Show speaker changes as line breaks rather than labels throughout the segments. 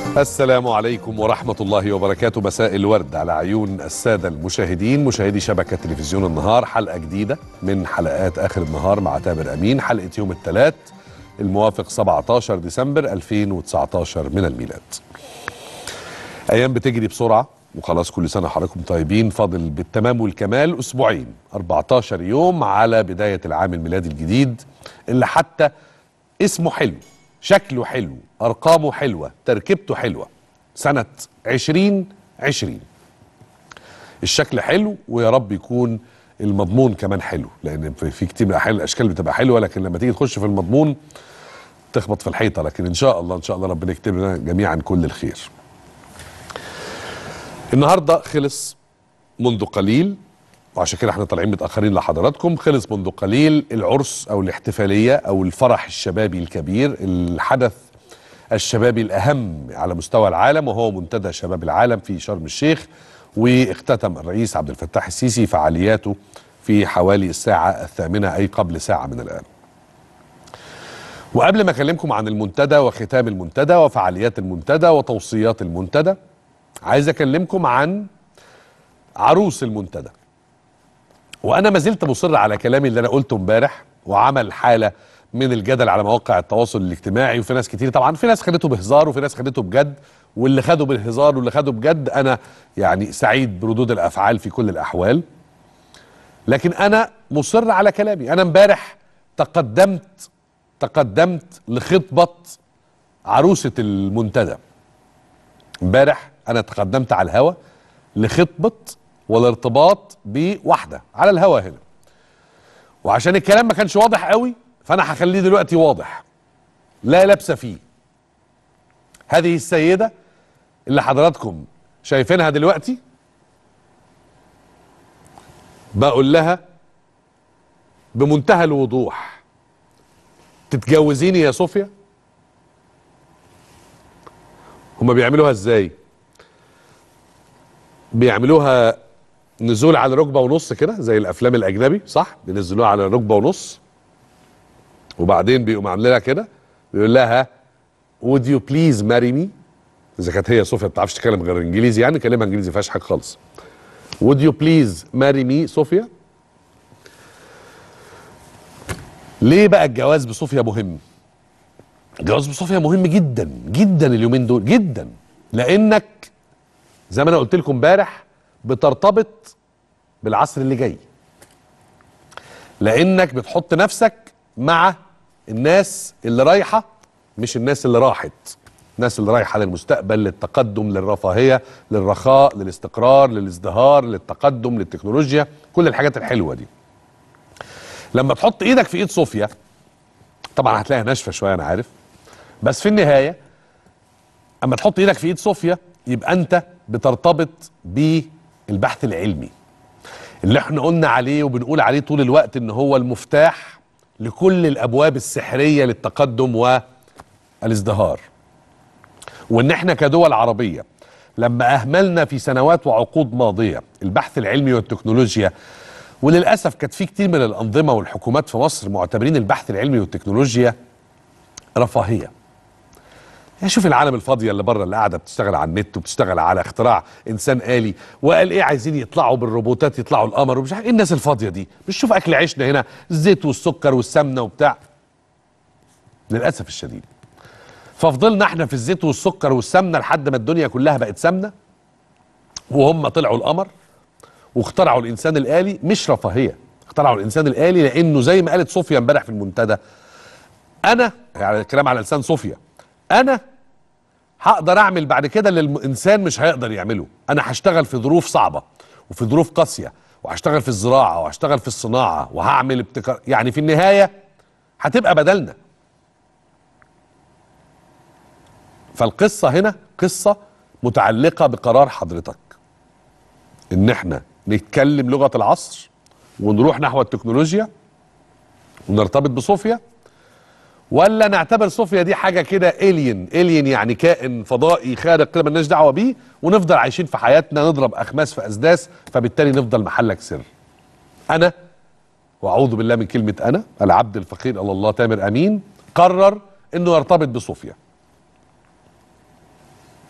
السلام عليكم ورحمة الله وبركاته مساء الورد على عيون السادة المشاهدين مشاهدي شبكة تلفزيون النهار حلقة جديدة من حلقات آخر النهار مع تامر أمين حلقة يوم الثلاث الموافق 17 ديسمبر 2019 من الميلاد أيام بتجري بسرعة وخلاص كل سنة حضراتكم طيبين فاضل بالتمام والكمال أسبوعين 14 يوم على بداية العام الميلادي الجديد اللي حتى اسمه حلو شكله حلو أرقامه حلوة تركيبته حلوة سنة 2020 الشكل حلو ويا رب يكون المضمون كمان حلو لأن في في كتير من الأحيان الأشكال بتبقى حلوة لكن لما تيجي تخش في المضمون تخبط في الحيطة لكن إن شاء الله إن شاء الله ربنا يكتب لنا جميعا كل الخير النهارده خلص منذ قليل وعشان كده احنا طالعين متاخرين لحضراتكم خلص منذ قليل العرس او الاحتفاليه او الفرح الشبابي الكبير الحدث الشبابي الاهم على مستوى العالم وهو منتدى شباب العالم في شرم الشيخ واختتم الرئيس عبد الفتاح السيسي فعالياته في حوالي الساعه الثامنه اي قبل ساعه من الان. وقبل ما اكلمكم عن المنتدى وختام المنتدى وفعاليات المنتدى وتوصيات المنتدى عايز اكلمكم عن عروس المنتدى وانا ما زلت مصر على كلامي اللي انا قلته امبارح وعمل حاله من الجدل على مواقع التواصل الاجتماعي وفي ناس كتير طبعا في ناس خدته بهزار وفي ناس خدته بجد واللي خده بالهزار واللي خده بجد انا يعني سعيد بردود الافعال في كل الاحوال لكن انا مصر على كلامي انا امبارح تقدمت تقدمت لخطبه عروسه المنتدى امبارح انا تقدمت على الهوا لخطبه والارتباط بواحده على الهوا هنا وعشان الكلام ما كانش واضح قوي فانا هخليه دلوقتي واضح لا لبس فيه هذه السيده اللي حضراتكم شايفينها دلوقتي بقول لها بمنتهى الوضوح تتجوزيني يا صوفيا هما بيعملوها ازاي بيعملوها نزول على ركبه ونص كده زي الافلام الاجنبي صح بينزلوها على ركبه ونص وبعدين بيقوم عاملينها كده بيقول لها would you please marry me اذا كانت هي صوفيا ما بتعرفش تتكلم غير انجليزي يعني كلمها انجليزي ما فيهاش حاجه خالص would you please marry me صوفيا ليه بقى الجواز بصوفيا مهم الجواز بصوفيا مهم جدا جدا اليومين دول جدا لانك زي ما انا قلت لكم امبارح بترتبط بالعصر اللي جاي لانك بتحط نفسك مع الناس اللي رايحه مش الناس اللي راحت الناس اللي رايحه للمستقبل للتقدم للرفاهيه للرخاء للاستقرار للازدهار للتقدم للتكنولوجيا كل الحاجات الحلوه دي لما تحط ايدك في ايد صوفيا طبعا هتلاقيها ناشفه شويه انا عارف بس في النهايه اما تحط ايدك في ايد صوفيا يبقى انت بترتبط بالبحث العلمي اللي احنا قلنا عليه وبنقول عليه طول الوقت ان هو المفتاح لكل الابواب السحريه للتقدم والازدهار وان احنا كدول عربيه لما اهملنا في سنوات وعقود ماضيه البحث العلمي والتكنولوجيا وللاسف كانت في كتير من الانظمه والحكومات في مصر معتبرين البحث العلمي والتكنولوجيا رفاهيه يعني شوف العالم الفاضيه اللي بره اللي قاعده بتشتغل على النت وبتشتغل على اختراع انسان آلي وقال ايه عايزين يطلعوا بالروبوتات يطلعوا القمر ومش عارف ايه الناس الفاضيه دي مش شوف اكل عيشنا هنا الزيت والسكر والسمنه وبتاع للاسف الشديد ففضلنا احنا في الزيت والسكر والسمنه لحد ما الدنيا كلها بقت سمنه وهم طلعوا القمر واخترعوا الانسان الآلي مش رفاهيه اخترعوا الانسان الآلي لانه زي ما قالت صوفيا امبارح في المنتدى انا يعني الكلام على لسان صوفيا انا هقدر اعمل بعد كده اللي الانسان مش هيقدر يعمله انا هشتغل في ظروف صعبه وفي ظروف قاسيه وهشتغل في الزراعه وهشتغل في الصناعه وهعمل ابتكار يعني في النهايه هتبقى بدلنا فالقصه هنا قصه متعلقه بقرار حضرتك ان احنا نتكلم لغه العصر ونروح نحو التكنولوجيا ونرتبط بصوفيا ولا نعتبر صوفيا دي حاجه كده الين الين يعني كائن فضائي خارق كده مالناش دعوه بيه ونفضل عايشين في حياتنا نضرب اخماس في اسداس فبالتالي نفضل محلك سر انا واعوذ بالله من كلمه انا العبد الفقير الى الله تامر امين قرر انه يرتبط بصوفيا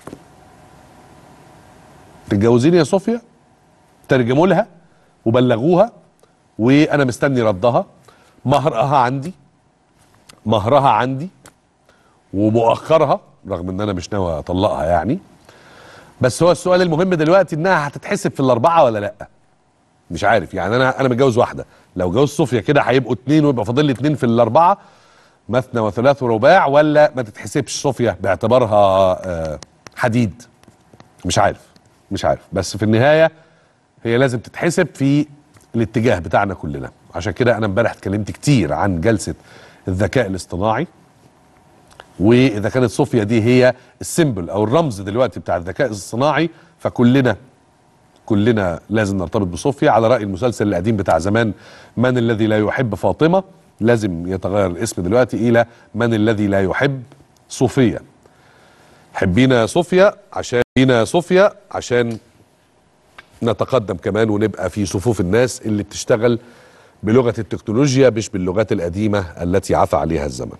تتجوزيني يا صوفيا ترجموا لها وبلغوها وانا مستني ردها مهرها عندي مهرها عندي ومؤخرها رغم ان انا مش ناوي اطلقها يعني بس هو السؤال المهم دلوقتي انها هتتحسب في الاربعه ولا لا مش عارف يعني انا انا متجوز واحده لو جوز صوفيا كده هيبقوا اتنين ويبقى فاضل لي اتنين في الاربعه مثنى وثلاث ورباع ولا ما تتحسبش صوفيا باعتبارها آه، حديد مش عارف مش عارف بس في النهايه هي لازم تتحسب في الاتجاه بتاعنا كلنا عشان كده انا امبارح اتكلمت كتير عن جلسه الذكاء الاصطناعي واذا كانت صوفيا دي هي السيمبل او الرمز دلوقتي بتاع الذكاء الاصطناعي فكلنا كلنا لازم نرتبط بصوفيا على راي المسلسل القديم بتاع زمان من الذي لا يحب فاطمه لازم يتغير الاسم دلوقتي الى من الذي لا يحب صوفيا حبينا يا صوفيا عشان بينا يا صوفيا عشان نتقدم كمان ونبقى في صفوف الناس اللي بتشتغل بلغه التكنولوجيا مش باللغات القديمه التي عفى عليها الزمن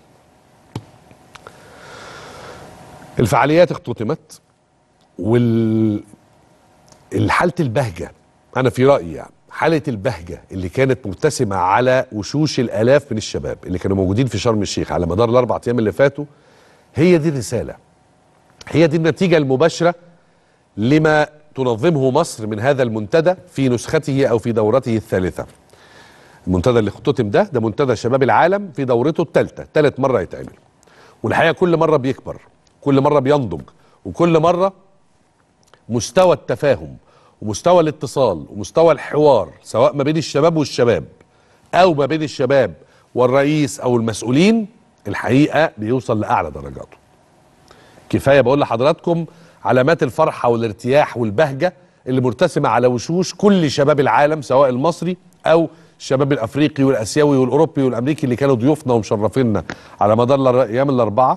الفعاليات اختتمت وال حاله البهجه انا في رايي يعني حاله البهجه اللي كانت مبتسمه على وشوش الالاف من الشباب اللي كانوا موجودين في شرم الشيخ على مدار الاربع ايام اللي فاتوا هي دي الرساله هي دي النتيجه المباشره لما تنظمه مصر من هذا المنتدى في نسخته او في دورته الثالثه المنتدى اللي اختتم ده ده منتدى شباب العالم في دورته الثالثه ثالث مره يتعمل والحقيقه كل مره بيكبر كل مره بينضج وكل مره مستوى التفاهم ومستوى الاتصال ومستوى الحوار سواء ما بين الشباب والشباب او ما بين الشباب والرئيس او المسؤولين الحقيقه بيوصل لاعلى درجاته كفايه بقول لحضراتكم علامات الفرحه والارتياح والبهجه اللي مرتسمه على وشوش كل شباب العالم سواء المصري او الشباب الافريقي والاسيوي والاوروبي والامريكي اللي كانوا ضيوفنا ومشرفينا على مدار الايام الاربعه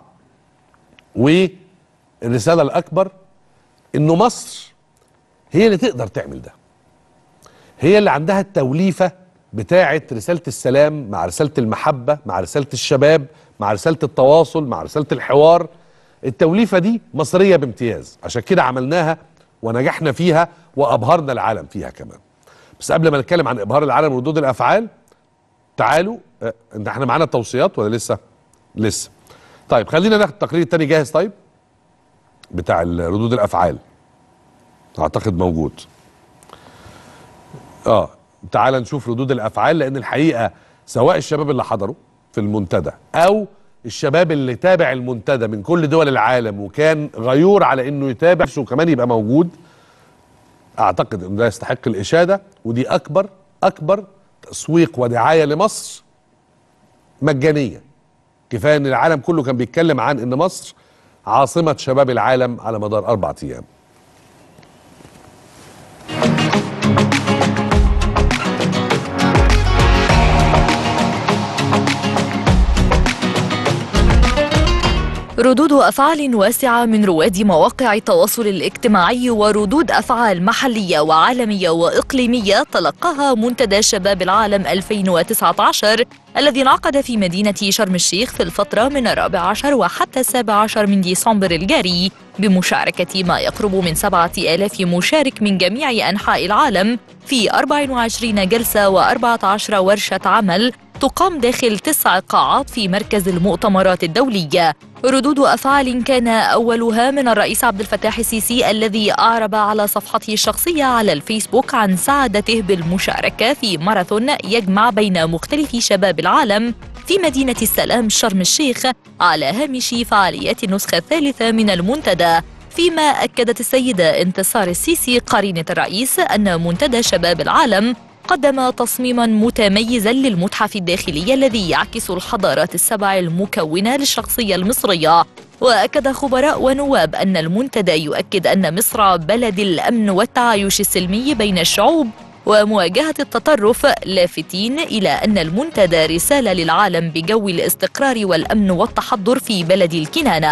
والرساله الاكبر انه مصر هي اللي تقدر تعمل ده هي اللي عندها التوليفه بتاعه رساله السلام مع رساله المحبه مع رساله الشباب مع رساله التواصل مع رساله الحوار التوليفه دي مصريه بامتياز عشان كده عملناها ونجحنا فيها وابهرنا العالم فيها كمان بس قبل ما نتكلم عن ابهار العالم وردود الافعال تعالوا اه انت احنا معانا التوصيات ولا لسه لسه طيب خلينا ناخد التقرير التاني جاهز طيب بتاع ردود الافعال اعتقد موجود اه تعال نشوف ردود الافعال لان الحقيقه سواء الشباب اللي حضروا في المنتدى او الشباب اللي تابع المنتدى من كل دول العالم وكان غيور على انه يتابع وكمان يبقى موجود اعتقد انه ده يستحق الاشاده ودي اكبر اكبر تسويق ودعايه لمصر مجانيه كفايه ان العالم كله كان بيتكلم عن ان مصر عاصمه شباب العالم على مدار اربع ايام
ردود أفعال واسعة من رواد مواقع التواصل الاجتماعي وردود أفعال محلية وعالمية وإقليمية تلقاها منتدى شباب العالم 2019 الذي انعقد في مدينة شرم الشيخ في الفترة من الرابع عشر وحتى السابع عشر من ديسمبر الجاري بمشاركة ما يقرب من سبعة آلاف مشارك من جميع أنحاء العالم في 24 جلسة و14 ورشة عمل تقام داخل تسع قاعات في مركز المؤتمرات الدولية ردود أفعال كان أولها من الرئيس عبد الفتاح السيسي الذي أعرب على صفحته الشخصية على الفيسبوك عن سعادته بالمشاركة في ماراثون يجمع بين مختلف شباب العالم في مدينة السلام شرم الشيخ على هامش فعاليات النسخة الثالثة من المنتدى فيما أكدت السيدة انتصار السيسي قرينة الرئيس أن منتدى شباب العالم قدم تصميما متميزا للمتحف الداخلي الذي يعكس الحضارات السبع المكونه للشخصيه المصريه واكد خبراء ونواب ان المنتدى يؤكد ان مصر بلد الامن والتعايش السلمي بين الشعوب ومواجهه التطرف لافتين الى ان المنتدى رساله للعالم بجو الاستقرار والامن والتحضر في بلد الكنانه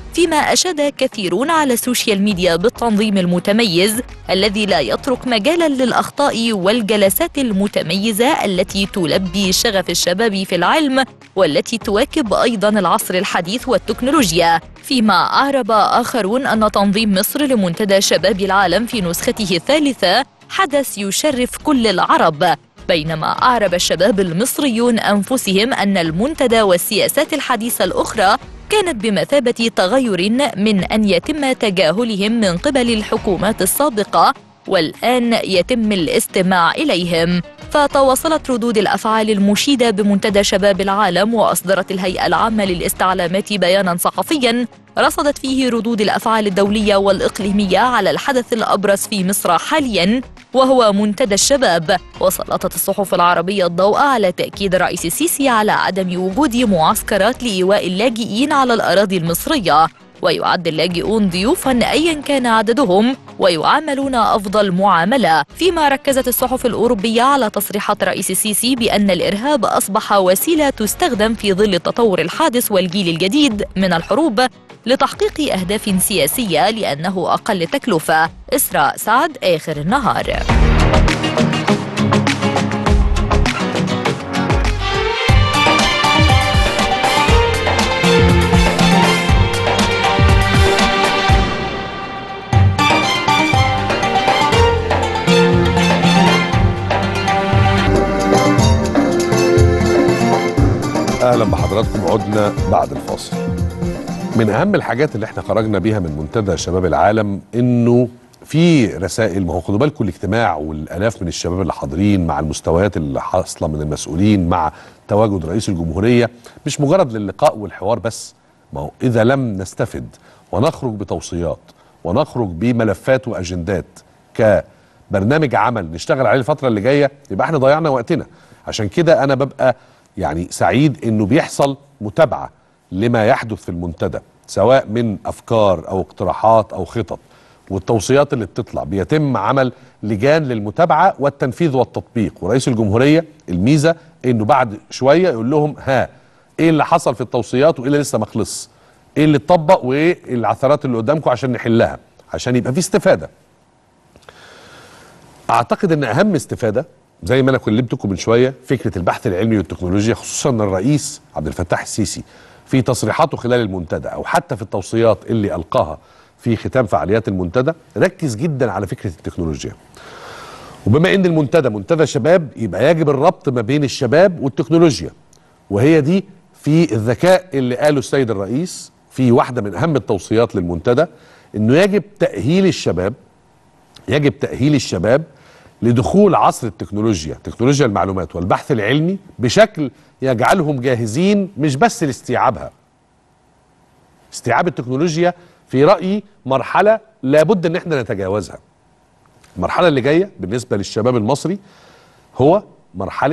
فيما أشاد كثيرون على السوشيال ميديا بالتنظيم المتميز الذي لا يترك مجالا للأخطاء والجلسات المتميزة التي تلبي شغف الشباب في العلم والتي تواكب أيضا العصر الحديث والتكنولوجيا فيما أعرب آخرون أن تنظيم مصر لمنتدى شباب العالم في نسخته الثالثة حدث يشرف كل العرب بينما أعرب الشباب المصريون أنفسهم أن المنتدى والسياسات الحديثة الأخرى كانت بمثابة تغير من أن يتم تجاهلهم من قبل الحكومات السابقة والآن يتم الاستماع إليهم فتواصلت ردود الأفعال المشيدة بمنتدى شباب العالم وأصدرت الهيئة العامة للاستعلامات بيانا صحفيا رصدت فيه ردود الأفعال الدولية والإقليمية على الحدث الأبرز في مصر حاليا وهو منتدى الشباب وسلطت الصحف العربية الضوء على تأكيد الرئيس السيسي على عدم وجود معسكرات لإيواء اللاجئين على الأراضي المصرية ويعد اللاجئون ضيوفا ايا كان عددهم ويعاملون افضل معامله فيما ركزت الصحف الاوروبيه على تصريحات رئيس السيسي بان الارهاب اصبح وسيله تستخدم في ظل التطور الحادث والجيل الجديد من الحروب لتحقيق اهداف سياسيه لانه اقل تكلفه اسراء سعد اخر النهار
اهلا بحضراتكم عدنا بعد الفاصل من اهم الحاجات اللي احنا خرجنا بيها من منتدى شباب العالم انه في رسائل ما هو خدوا بالكم الاجتماع والالاف من الشباب اللي حاضرين مع المستويات اللي حاصله من المسؤولين مع تواجد رئيس الجمهوريه مش مجرد للقاء والحوار بس ما هو اذا لم نستفد ونخرج بتوصيات ونخرج بملفات واجندات كبرنامج عمل نشتغل عليه الفتره اللي جايه يبقى احنا ضيعنا وقتنا عشان كده انا ببقى يعني سعيد انه بيحصل متابعه لما يحدث في المنتدى سواء من افكار او اقتراحات او خطط والتوصيات اللي بتطلع بيتم عمل لجان للمتابعه والتنفيذ والتطبيق ورئيس الجمهوريه الميزه انه بعد شويه يقول لهم ها ايه اللي حصل في التوصيات وايه اللي لسه ما خلص ايه اللي اتطبق وايه العثرات اللي قدامكم عشان نحلها عشان يبقى في استفاده اعتقد ان اهم استفاده زي ما انا كلمتكم من شويه فكره البحث العلمي والتكنولوجيا خصوصا ان الرئيس عبد الفتاح السيسي في تصريحاته خلال المنتدى او حتى في التوصيات اللي القاها في ختام فعاليات المنتدى ركز جدا على فكره التكنولوجيا وبما ان المنتدى منتدى شباب يبقى يجب الربط ما بين الشباب والتكنولوجيا وهي دي في الذكاء اللي قاله السيد الرئيس في واحده من اهم التوصيات للمنتدى انه يجب تاهيل الشباب يجب تاهيل الشباب لدخول عصر التكنولوجيا تكنولوجيا المعلومات والبحث العلمي بشكل يجعلهم جاهزين مش بس لاستيعابها استيعاب التكنولوجيا في رأيي مرحلة لابد ان احنا نتجاوزها المرحلة اللي جاية بالنسبة للشباب المصري هو مرحلة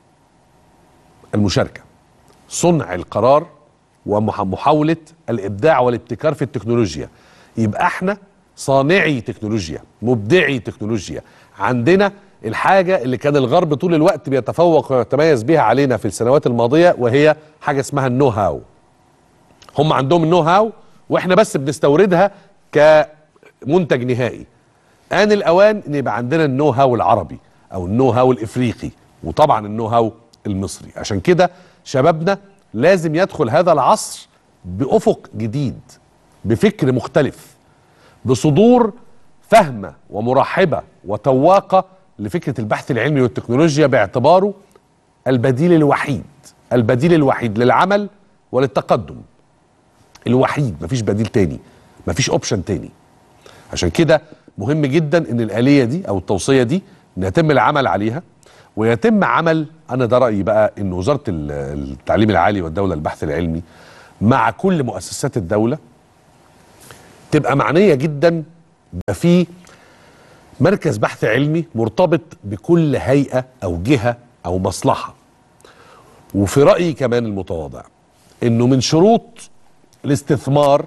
المشاركة صنع القرار ومحاولة الإبداع والابتكار في التكنولوجيا يبقى احنا صانعي تكنولوجيا مبدعي تكنولوجيا عندنا الحاجة اللي كان الغرب طول الوقت بيتفوق ويتميز بيها علينا في السنوات الماضية وهي حاجة اسمها النو هاو هم عندهم النو هاو واحنا بس بنستوردها كمنتج نهائي آن الأوان ان يبقى عندنا النو هاو العربي أو النو هاو الإفريقي وطبعا النو هاو المصري عشان كده شبابنا لازم يدخل هذا العصر بأفق جديد بفكر مختلف بصدور فهمة ومرحبة وتواقة لفكرة البحث العلمي والتكنولوجيا باعتباره البديل الوحيد البديل الوحيد للعمل وللتقدم الوحيد مفيش بديل تاني مفيش اوبشن تاني عشان كده مهم جدا ان الآلية دي او التوصية دي ان يتم العمل عليها ويتم عمل انا ده رأيي بقى ان وزارة التعليم العالي والدولة البحث العلمي مع كل مؤسسات الدولة تبقى معنية جدا يبقى في مركز بحث علمي مرتبط بكل هيئة أو جهة أو مصلحة وفي رأيي كمان المتواضع إنه من شروط الاستثمار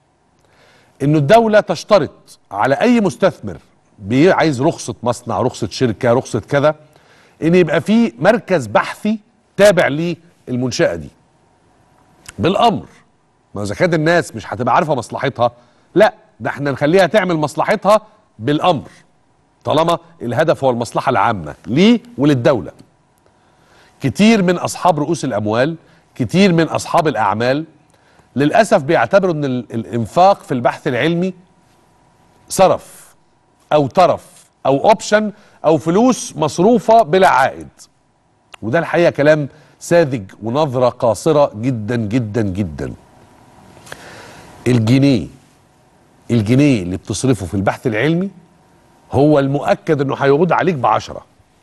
إنه الدولة تشترط على أي مستثمر عايز رخصة مصنع رخصة شركة رخصة كذا إن يبقى في مركز بحثي تابع للمنشأة دي بالأمر ما اذا كانت الناس مش هتبقى عارفه مصلحتها لا ده احنا نخليها تعمل مصلحتها بالامر طالما الهدف هو المصلحه العامه ليه وللدوله كتير من اصحاب رؤوس الاموال كتير من اصحاب الاعمال للاسف بيعتبروا ان ال- الانفاق في البحث العلمي صرف او ترف او اوبشن او فلوس مصروفه بلا عائد وده الحقيقه كلام ساذج ونظره قاصره جدا جدا جدا الجنيه الجنيه اللي بتصرفه في البحث العلمي هو المؤكد انه هيعود عليك بعشرة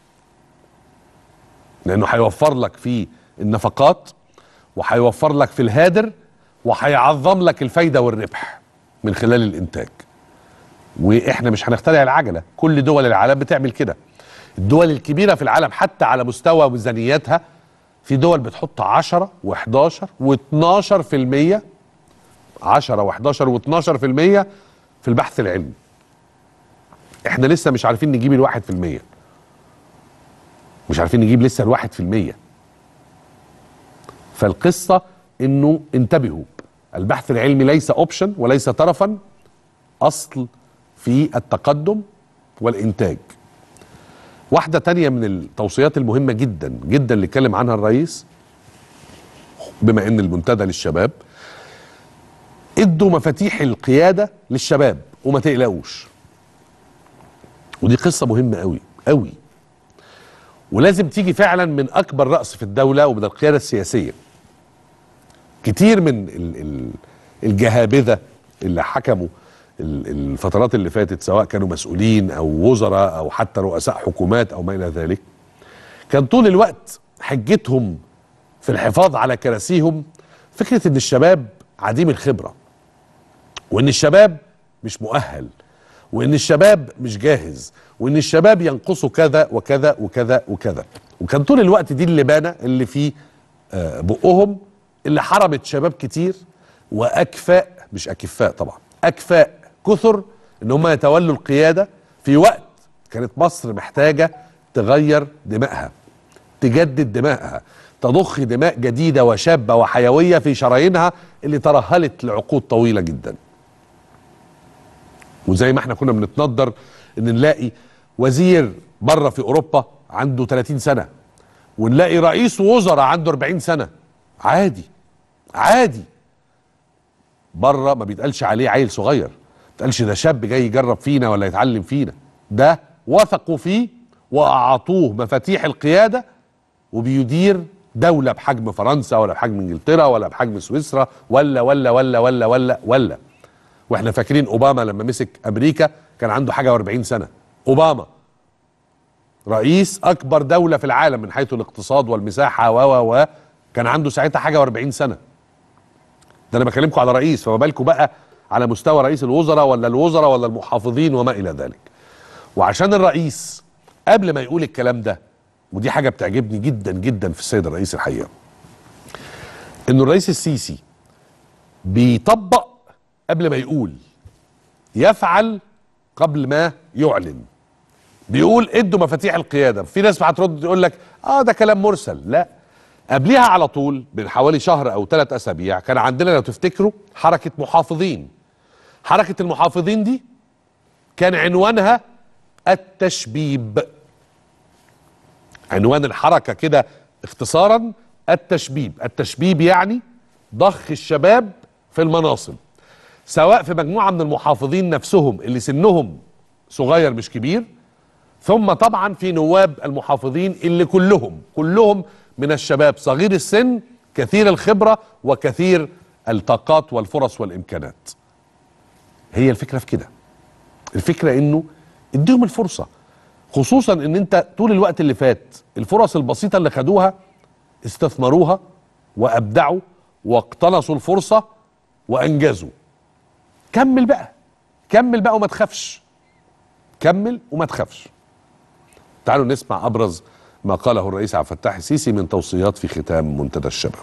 لانه هيوفر لك في النفقات وهيوفر لك في الهادر وهيعظم لك الفايده والربح من خلال الانتاج واحنا مش هنخترع العجله كل دول العالم بتعمل كده الدول الكبيره في العالم حتى على مستوى ميزانياتها في دول بتحط 10 و11 و12% في المية 10 و11 و12% في البحث العلمي احنا لسه مش عارفين نجيب الواحد في المية مش عارفين نجيب لسه الواحد في المية فالقصة انه انتبهوا البحث العلمي ليس اوبشن وليس ترفا اصل في التقدم والانتاج واحدة تانية من التوصيات المهمة جدا جدا اللي اتكلم عنها الرئيس بما ان المنتدى للشباب ادوا مفاتيح القيادة للشباب وما تقلقوش ودي قصة مهمة قوي قوي ولازم تيجي فعلا من اكبر رأس في الدولة ومن القيادة السياسية كتير من ال ال الجهابذة اللي حكموا ال- الفترات اللي فاتت سواء كانوا مسؤولين او وزراء او حتى رؤساء حكومات او ما الى ذلك كان طول الوقت حجتهم في الحفاظ على كراسيهم فكرة ان الشباب عديم الخبرة وان الشباب مش مؤهل وان الشباب مش جاهز وان الشباب ينقصه كذا وكذا وكذا وكذا وكان طول الوقت دي اللبانه اللي في آه، بقهم اللي حرمت شباب كتير واكفاء مش اكفاء طبعا اكفاء كثر ان هم يتولوا القياده في وقت كانت مصر محتاجه تغير دمائها تجدد دمائها تضخ دماء جديده وشابه وحيويه في شرايينها اللي ترهلت لعقود طويله جدا وزي ما احنا كنا بنتندر ان نلاقي وزير بره في اوروبا عنده 30 سنه ونلاقي رئيس وزراء عنده 40 سنه عادي عادي بره ما بيتقالش عليه عيل صغير ما بيتقالش ده شاب جاي يجرب فينا ولا يتعلم فينا ده وثقوا فيه واعطوه مفاتيح القياده وبيدير دوله بحجم فرنسا ولا بحجم انجلترا ولا بحجم سويسرا ولا ولا ولا ولا ولا ولا واحنا فاكرين اوباما لما مسك امريكا كان عنده حاجه و40 سنه اوباما رئيس اكبر دوله في العالم من حيث الاقتصاد والمساحه و و و كان عنده ساعتها حاجه و40 سنه ده انا بكلمكم على رئيس فما بالكم بقى على مستوى رئيس الوزراء ولا الوزراء ولا المحافظين وما الى ذلك وعشان الرئيس قبل ما يقول الكلام ده ودي حاجه بتعجبني جدا جدا في السيد الرئيس الحقيقه انه الرئيس السيسي بيطبق قبل ما يقول يفعل قبل ما يعلن بيقول ادوا مفاتيح القياده في ناس هترد تقول لك اه ده كلام مرسل لا قبلها على طول من حوالي شهر او ثلاث اسابيع كان عندنا لو تفتكروا حركه محافظين حركه المحافظين دي كان عنوانها التشبيب عنوان الحركه كده اختصارا التشبيب التشبيب يعني ضخ الشباب في المناصب سواء في مجموعه من المحافظين نفسهم اللي سنهم صغير مش كبير ثم طبعا في نواب المحافظين اللي كلهم كلهم من الشباب صغير السن كثير الخبره وكثير الطاقات والفرص والامكانات هي الفكره في كده الفكره انه اديهم الفرصه خصوصا ان انت طول الوقت اللي فات الفرص البسيطه اللي خدوها استثمروها وابدعوا واقتنصوا الفرصه وانجزوا كمل بقى كمل بقى وما تخافش كمل وما تخافش تعالوا نسمع ابرز ما قاله الرئيس عبد الفتاح السيسي من توصيات في ختام منتدى الشباب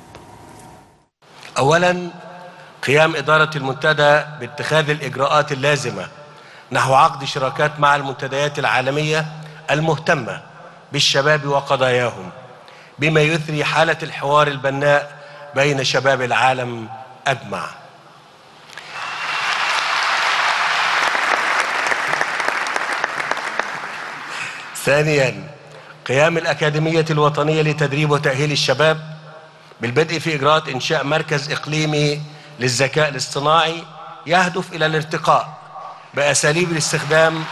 اولا قيام اداره المنتدى باتخاذ الاجراءات اللازمه نحو عقد شراكات مع المنتديات العالميه المهتمه بالشباب وقضاياهم بما يثري حاله الحوار البناء بين شباب العالم اجمع ثانيا قيام الأكاديمية الوطنية لتدريب وتأهيل الشباب بالبدء في إجراءات إنشاء مركز إقليمي للذكاء الاصطناعي يهدف إلى الارتقاء بأساليب الاستخدام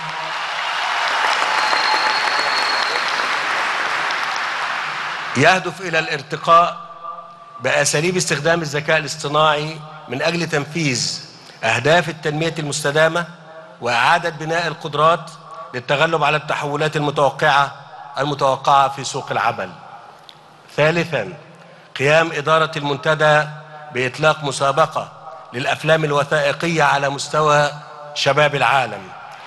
يهدف إلى الارتقاء بأساليب استخدام الذكاء الاصطناعي من أجل تنفيذ أهداف التنمية المستدامة وإعادة بناء القدرات للتغلب على التحولات المتوقعة المتوقعة في سوق العمل ثالثا قيام إدارة المنتدى بإطلاق مسابقة للأفلام الوثائقية على مستوى شباب العالم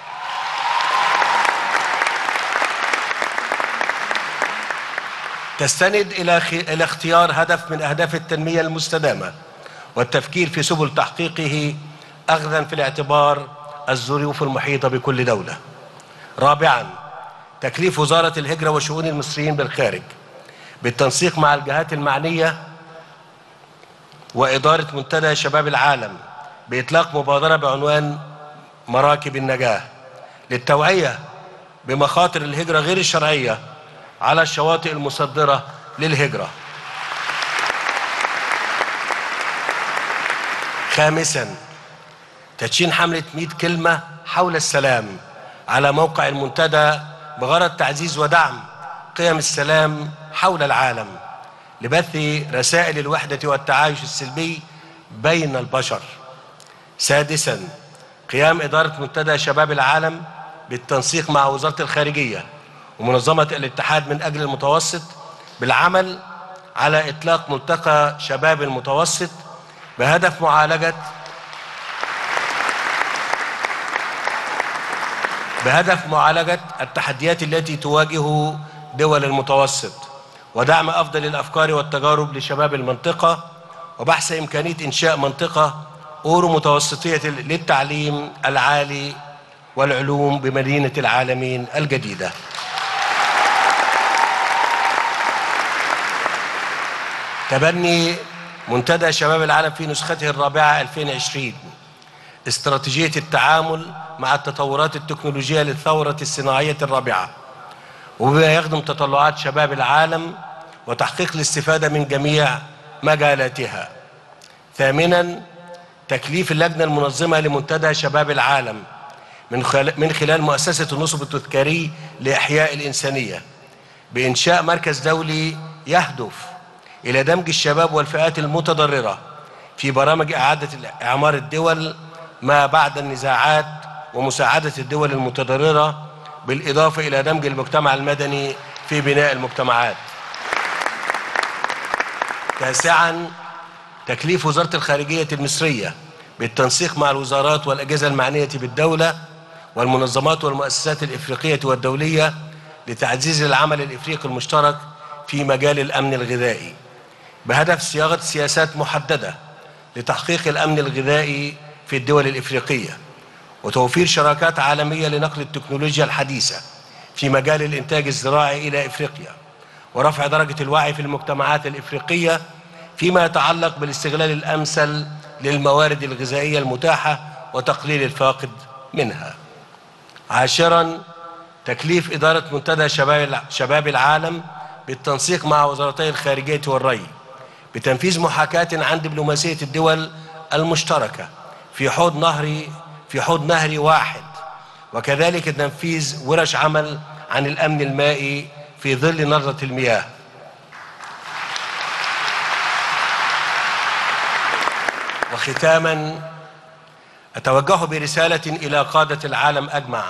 تستند إلى إلى اختيار هدف من أهداف التنمية المستدامة والتفكير في سبل تحقيقه أخذا في الاعتبار الظروف المحيطة بكل دولة رابعا تكليف وزارة الهجرة وشؤون المصريين بالخارج بالتنسيق مع الجهات المعنية وإدارة منتدى شباب العالم بإطلاق مبادرة بعنوان مراكب النجاة للتوعية بمخاطر الهجرة غير الشرعية على الشواطئ المصدرة للهجرة خامسا تدشين حملة 100 كلمة حول السلام على موقع المنتدى بغرض تعزيز ودعم قيم السلام حول العالم لبث رسائل الوحدة والتعايش السلمي بين البشر سادسا قيام إدارة منتدى شباب العالم بالتنسيق مع وزارة الخارجية ومنظمة الاتحاد من أجل المتوسط بالعمل على إطلاق ملتقى شباب المتوسط بهدف معالجة بهدف معالجة التحديات التي تواجه دول المتوسط ودعم أفضل الأفكار والتجارب لشباب المنطقة وبحث إمكانية إنشاء منطقة أورو متوسطية للتعليم العالي والعلوم بمدينة العالمين الجديدة تبني منتدى شباب العالم في نسخته الرابعة 2020 استراتيجية التعامل مع التطورات التكنولوجية للثورة الصناعية الرابعة وبما يخدم تطلعات شباب العالم وتحقيق الاستفادة من جميع مجالاتها ثامنا تكليف اللجنة المنظمة لمنتدى شباب العالم من خلال, من خلال مؤسسة النصب التذكاري لإحياء الإنسانية بإنشاء مركز دولي يهدف إلى دمج الشباب والفئات المتضررة في برامج إعادة إعمار الدول ما بعد النزاعات ومساعدة الدول المتضررة بالإضافة إلى دمج المجتمع المدني في بناء المجتمعات تاسعا تكليف وزارة الخارجية المصرية بالتنسيق مع الوزارات والأجهزة المعنية بالدولة والمنظمات والمؤسسات الإفريقية والدولية لتعزيز العمل الإفريقي المشترك في مجال الأمن الغذائي بهدف صياغة سياسات محددة لتحقيق الأمن الغذائي في الدول الإفريقية وتوفير شراكات عالمية لنقل التكنولوجيا الحديثة في مجال الإنتاج الزراعي إلى إفريقيا ورفع درجة الوعي في المجتمعات الإفريقية فيما يتعلق بالاستغلال الأمثل للموارد الغذائية المتاحة وتقليل الفاقد منها عاشرا تكليف إدارة منتدى شباب العالم بالتنسيق مع وزارتي الخارجية والري بتنفيذ محاكاة عن دبلوماسية الدول المشتركة في حوض نهري في حوض نهري واحد وكذلك تنفيذ ورش عمل عن الأمن المائي في ظل نهضة المياه وختاما أتوجه برسالة إلى قادة العالم أجمع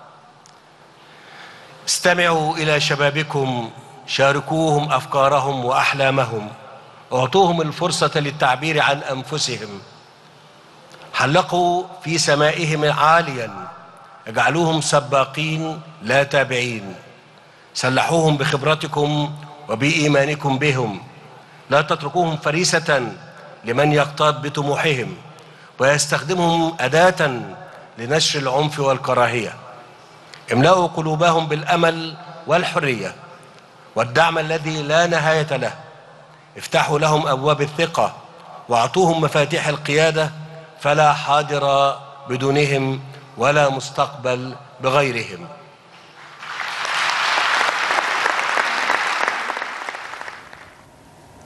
استمعوا إلى شبابكم شاركوهم أفكارهم وأحلامهم اعطوهم الفرصة للتعبير عن أنفسهم حلقوا في سمائهم عاليا اجعلوهم سباقين لا تابعين سلحوهم بخبرتكم وبإيمانكم بهم لا تتركوهم فريسة لمن يقتاد بطموحهم ويستخدمهم أداة لنشر العنف والكراهية املأوا قلوبهم بالأمل والحرية والدعم الذي لا نهاية له افتحوا لهم أبواب الثقة واعطوهم مفاتيح القيادة فلا حاضر بدونهم ولا مستقبل بغيرهم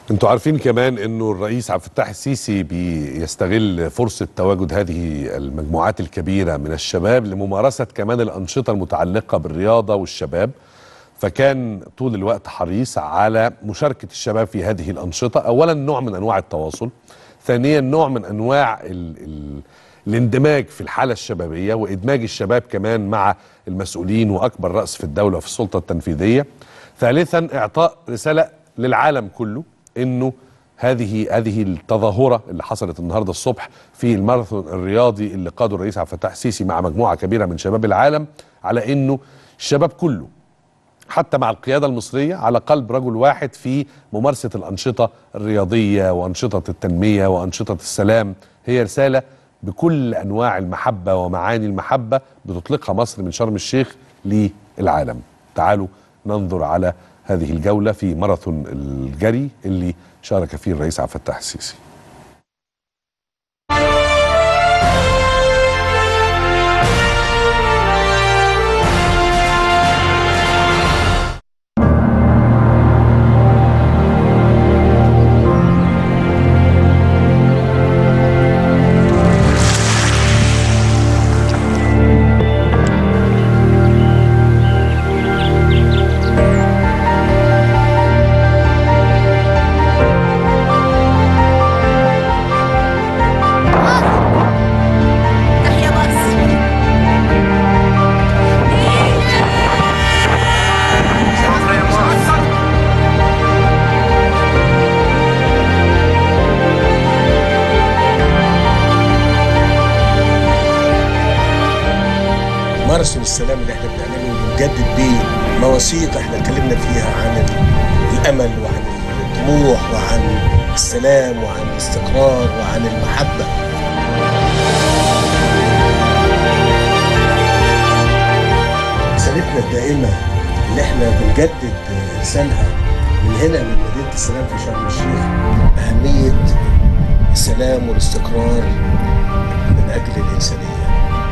انتوا عارفين كمان انه الرئيس عبد الفتاح السيسي بيستغل فرصه تواجد هذه المجموعات الكبيره من الشباب لممارسه كمان الانشطه المتعلقه بالرياضه والشباب فكان طول الوقت حريص على مشاركه الشباب في هذه الانشطه اولا نوع من انواع التواصل ثانيا نوع من انواع ال ال الاندماج في الحاله الشبابيه وادماج الشباب كمان مع المسؤولين واكبر راس في الدوله وفي السلطه التنفيذيه ثالثا اعطاء رساله للعالم كله انه هذه هذه التظاهره اللي حصلت النهارده الصبح في الماراثون الرياضي اللي قاده الرئيس عبد الفتاح السيسي مع مجموعه كبيره من شباب العالم على انه الشباب كله حتى مع القياده المصريه على قلب رجل واحد في ممارسه الانشطه الرياضيه وانشطه التنميه وانشطه السلام هي رساله بكل انواع المحبه ومعاني المحبه بتطلقها مصر من شرم الشيخ للعالم. تعالوا ننظر على هذه الجوله في ماراثون الجري اللي شارك فيه الرئيس عبد الفتاح السيسي.
تحيا مصر
ماراثون السلام اللي احنا بنعمله بنجدد بيه مواثيق احنا اتكلمنا فيها عن الامل وعن الطموح وعن السلام وعن الاستقرار وعن المحبه رسالتنا الدائمه اللي احنا بنجدد ارسالها من هنا من مدينه السلام في شرم الشيخ اهميه السلام والاستقرار من اجل الانسانيه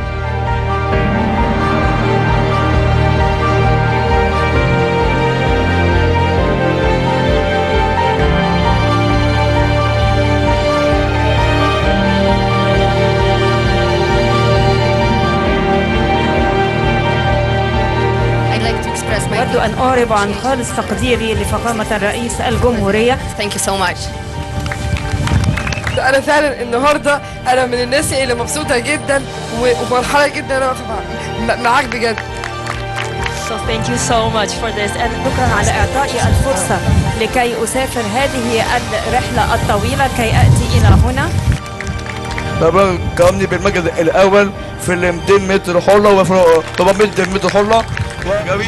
I'd like to express my
أود أن أعرب عن خالص تقديري لفخامة رئيس الجمهورية
thank you so much
انا فعلا النهارده انا من الناس اللي مبسوطه جدا و- وفرحانه جدا انا واقفه مع- م- معاك بجد
So thank you so much for this and شكرا على إعطائي الفرصة لكي أسافر هذه الرحلة الطويلة كي أتي إلى هنا
طبعا كرمني بالمركز الاول في ال 200 متر حره وفي 400 متر حره جري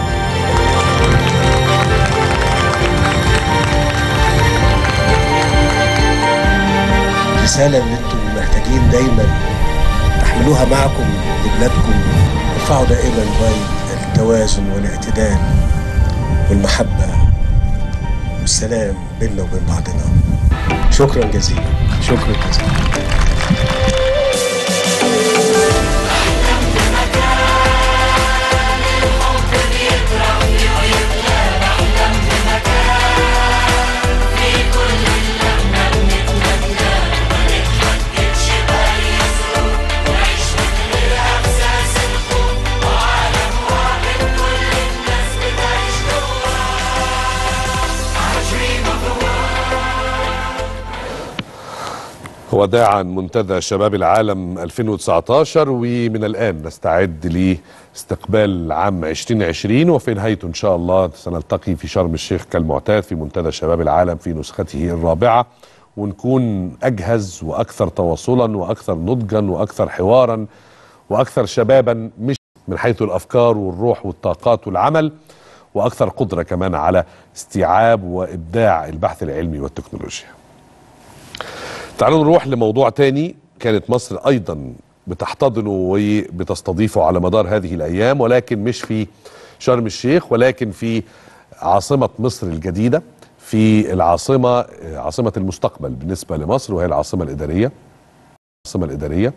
الرسالة اللي انتم محتاجين دايما تحملوها معكم لبلادكم ارفعوا دائما راية التوازن والاعتدال والمحبة والسلام بيننا وبين بعضنا شكرا جزيلا شكرا جزيلا
وداعا منتدى شباب العالم 2019 ومن الآن نستعد لاستقبال عام 2020 وفي نهايته إن شاء الله سنلتقي في شرم الشيخ كالمعتاد في منتدى شباب العالم في نسخته الرابعة ونكون أجهز وأكثر تواصلا وأكثر نضجا وأكثر حوارا وأكثر شبابا مش من حيث الأفكار والروح والطاقات والعمل وأكثر قدرة كمان على استيعاب وإبداع البحث العلمي والتكنولوجيا تعالوا نروح لموضوع تاني كانت مصر ايضا بتحتضنه وبتستضيفه على مدار هذه الايام ولكن مش في شرم الشيخ ولكن في عاصمه مصر الجديده في العاصمه عاصمه المستقبل بالنسبه لمصر وهي العاصمه الاداريه العاصمه الاداريه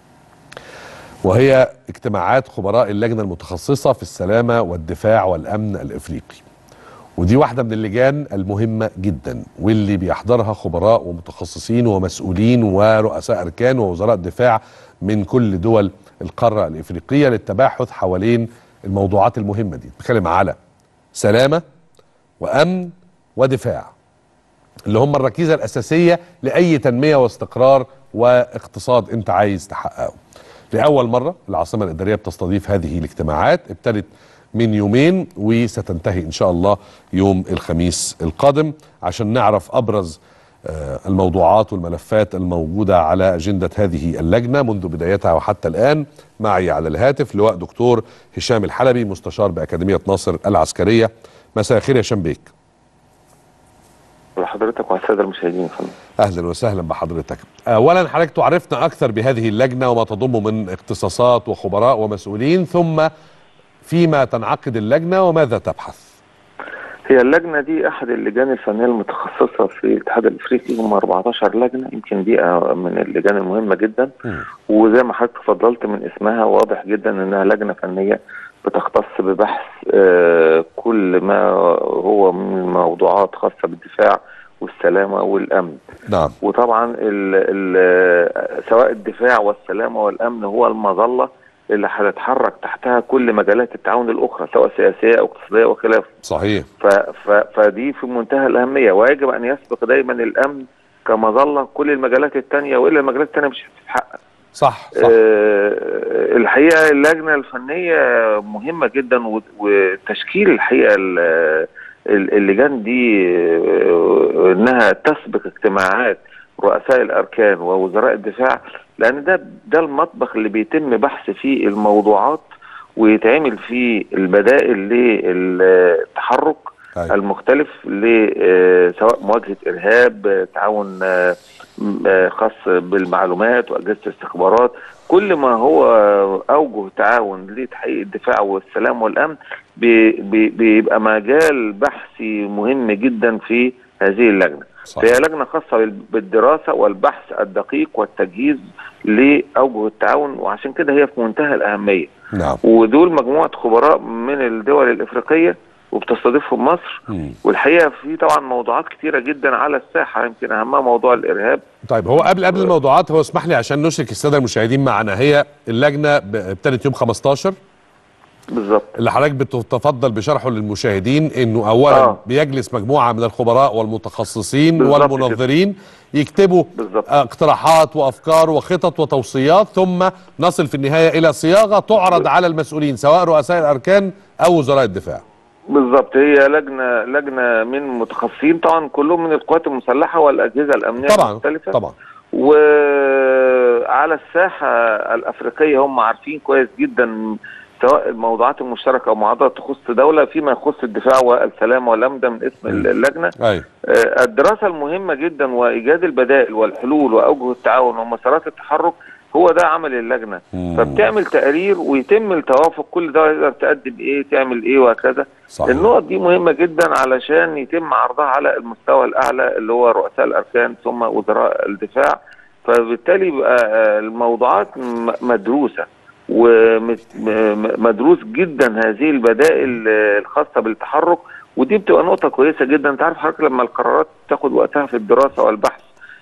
وهي اجتماعات خبراء اللجنه المتخصصه في السلامه والدفاع والامن الافريقي ودي واحدة من اللجان المهمة جدا واللي بيحضرها خبراء ومتخصصين ومسؤولين ورؤساء أركان ووزراء دفاع من كل دول القارة الإفريقية للتباحث حوالين الموضوعات المهمة دي بتكلم على سلامة وأمن ودفاع اللي هم الركيزة الأساسية لأي تنمية واستقرار واقتصاد أنت عايز تحققه لأول مرة العاصمة الإدارية بتستضيف هذه الاجتماعات ابتدت من يومين وستنتهي إن شاء الله يوم الخميس القادم عشان نعرف أبرز آه، الموضوعات والملفات الموجودة على أجندة هذه اللجنة منذ بدايتها وحتى الآن معي على الهاتف لواء دكتور هشام الحلبي مستشار بأكاديمية ناصر العسكرية مساء الخير يا هشام بيك
لحضرتك وعلى الساده المشاهدين يا فندم
اهلا وسهلا بحضرتك اولا حضرتك تعرفنا اكثر بهذه اللجنه وما تضم من اختصاصات وخبراء ومسؤولين ثم فيما تنعقد اللجنه وماذا تبحث
هي اللجنه دي احد اللجان الفنيه المتخصصه في الاتحاد الافريقي هم 14 لجنه يمكن دي من اللجان المهمه جدا وزي ما حضرتك تفضلت من اسمها واضح جدا انها لجنه فنيه بتختص ببحث آه، كل ما هو من موضوعات خاصه بالدفاع والسلامه والامن
نعم
وطبعا ال ال سواء الدفاع والسلامه والامن هو المظله اللي هتتحرك تحتها كل مجالات التعاون الاخرى سواء سياسيه او اقتصاديه وخلافه
صحيح
ف ف فدي في منتهى الاهميه ويجب ان يسبق دايما الامن كمظله كل المجالات الثانيه والا المجالات الثانيه مش هتتحقق
صح صح
آه الحقيقه اللجنه الفنيه مهمه جدا و- وتشكيل الحقيقه ال- ال- اللجان دي آه، انها تسبق اجتماعات رؤساء الاركان ووزراء الدفاع لان ده ده المطبخ اللي بيتم بحث فيه الموضوعات ويتعمل فيه البدائل للتحرك
أيوة.
المختلف ل آه، سواء مواجهه ارهاب آه، تعاون آه، م- آه، خاص بالمعلومات واجهزه الاستخبارات كل ما هو اوجه تعاون لتحقيق الدفاع والسلام والامن بي- بي- بيبقى مجال بحثي مهم جدا في هذه اللجنه
صحيح.
فهي لجنه خاصه بال- بالدراسه والبحث الدقيق والتجهيز لاوجه التعاون وعشان كده هي في منتهى الاهميه
نعم
ودول مجموعه خبراء من الدول الافريقيه وبتستضيفهم مصر
مم.
والحقيقه في طبعا موضوعات كتيره جدا على الساحه يمكن اهمها موضوع الارهاب
طيب هو قبل قبل الموضوعات هو اسمح لي عشان نشرك الساده المشاهدين معنا هي اللجنه ب- ابتدت يوم 15
بالظبط
اللي حضرتك بتتفضل بشرحه للمشاهدين انه اولا
آه.
بيجلس مجموعه من الخبراء والمتخصصين
بالظبط
والمنظرين يكتبوا
بالظبط.
آه، اقتراحات وافكار وخطط وتوصيات ثم نصل في النهايه الى صياغه تعرض على المسؤولين سواء رؤساء الاركان او وزراء الدفاع
بالظبط هي لجنه لجنه من متخصصين طبعا كلهم من القوات المسلحه والاجهزه الامنيه
طبعا
المختلفه
طبعا
وعلى الساحه الافريقيه هم عارفين كويس جدا سواء الموضوعات المشتركه او معضلات تخص دوله فيما يخص الدفاع والسلام والامن ده من اسم اللجنه
ايوه
آه، الدراسة المهمة جدا وإيجاد البدائل والحلول وأوجه التعاون ومسارات التحرك هو ده عمل اللجنة
مم.
فبتعمل تقارير ويتم التوافق كل ده يقدر تقدم إيه تعمل إيه وهكذا
صحيح
النقط دي مهمة جدا علشان يتم عرضها على المستوى الأعلى اللي هو رؤساء الأركان ثم وزراء الدفاع فبالتالي بقى آه، الموضوعات م- مدروسة ومدروس جدا هذه البدائل آه، الخاصة بالتحرك ودي بتبقى نقطة كويسة جدا انت عارف حضرتك لما القرارات تاخد وقتها في الدراسة والبحث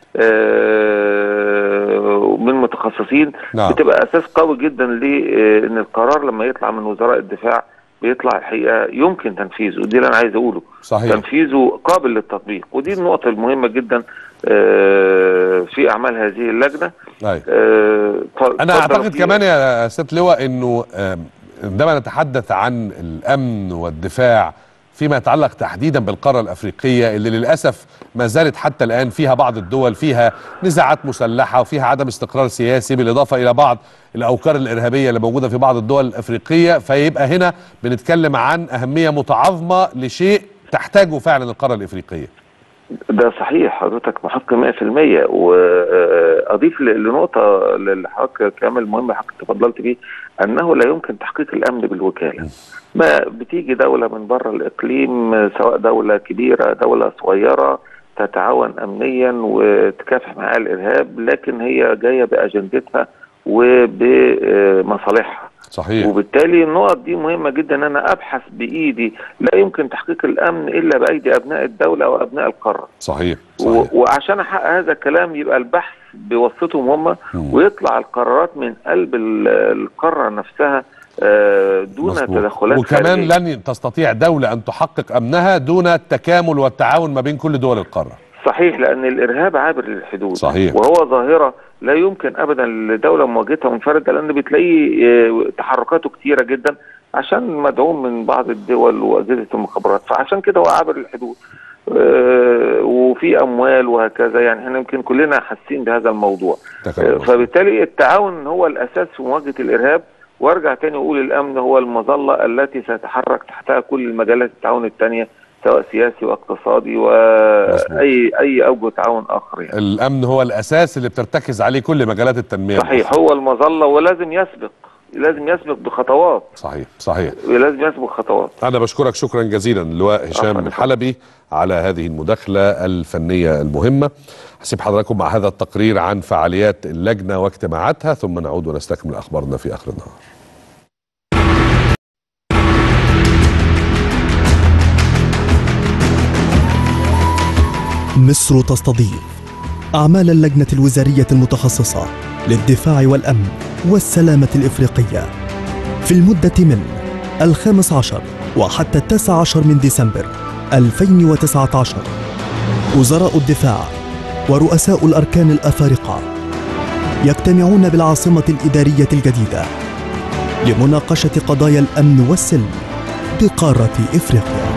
آه، من متخصصين
نعم.
بتبقى اساس قوي جدا لان القرار لما يطلع من وزراء الدفاع بيطلع الحقيقه يمكن تنفيذه ودي اللي انا عايز اقوله
صحيح
تنفيذه قابل للتطبيق ودي النقطه المهمه جدا آه، في اعمال هذه اللجنه
ايوه
آه، ف-
انا
اتفضل
اعتقد
في-
كمان يا سيد لواء انه آم، عندما نتحدث عن الامن والدفاع فيما يتعلق تحديدا بالقاره الافريقيه اللي للاسف ما زالت حتى الان فيها بعض الدول فيها نزاعات مسلحه وفيها عدم استقرار سياسي بالاضافه الى بعض الاوكار الارهابيه اللي موجوده في بعض الدول الافريقيه فيبقى هنا بنتكلم عن اهميه متعاظمه لشيء تحتاجه فعلا القاره الافريقيه
ده صحيح حضرتك محق 100% واضيف ل- لنقطه اللي حضرتك كامل مهم حضرتك تفضلت بيه انه لا يمكن تحقيق الامن بالوكاله ما بتيجي دوله من بره الاقليم سواء دوله كبيره دوله صغيره تتعاون امنيا وتكافح مع الارهاب لكن هي جايه باجندتها وبمصالحها
صحيح
وبالتالي النقط دي مهمه جدا ان انا ابحث بايدي لا يمكن تحقيق الامن الا بايدي ابناء الدوله او ابناء القاره
صحيح
و- وعشان احقق هذا الكلام يبقى البحث بواسطتهم هم ويطلع القرارات من قلب ال- القاره نفسها آه، دون
مظبوط.
تدخلات
وكمان
خارجية.
لن تستطيع دولة أن تحقق أمنها دون التكامل والتعاون ما بين كل دول القارة
صحيح لان الارهاب عابر للحدود
صحيح.
وهو ظاهره لا يمكن ابدا لدوله مواجهتها منفرده لان بتلاقي آه، تحركاته كتيره جدا عشان مدعوم من بعض الدول واجهزه المخابرات فعشان كده هو عابر للحدود آه، وفي اموال وهكذا يعني احنا يمكن كلنا حاسين بهذا الموضوع آه، فبالتالي التعاون هو الاساس في مواجهه الارهاب وارجع تاني اقول الامن هو المظله التي سيتحرك تحتها كل المجالات التعاون الثانيه سواء سياسي واقتصادي واي اي اوجه تعاون اخر يعني.
الأمن هو الأساس اللي بترتكز عليه كل مجالات التنمية
صحيح هو المظله ولازم يسبق لازم يسبق بخطوات
صحيح صحيح
لازم يسبق خطوات
أنا بشكرك شكرا جزيلا اللواء هشام الحلبي على هذه المداخلة الفنية المهمة هسيب حضراتكم مع هذا التقرير عن فعاليات اللجنة واجتماعاتها ثم نعود ونستكمل أخبارنا في آخر النهار
مصر تستضيف أعمال اللجنة الوزارية المتخصصة للدفاع والأمن والسلامة الإفريقية في المدة من الخامس عشر وحتى التاسع عشر من ديسمبر 2019 وزراء الدفاع ورؤساء الأركان الأفارقة يجتمعون بالعاصمة الإدارية الجديدة لمناقشة قضايا الأمن والسلم بقارة إفريقيا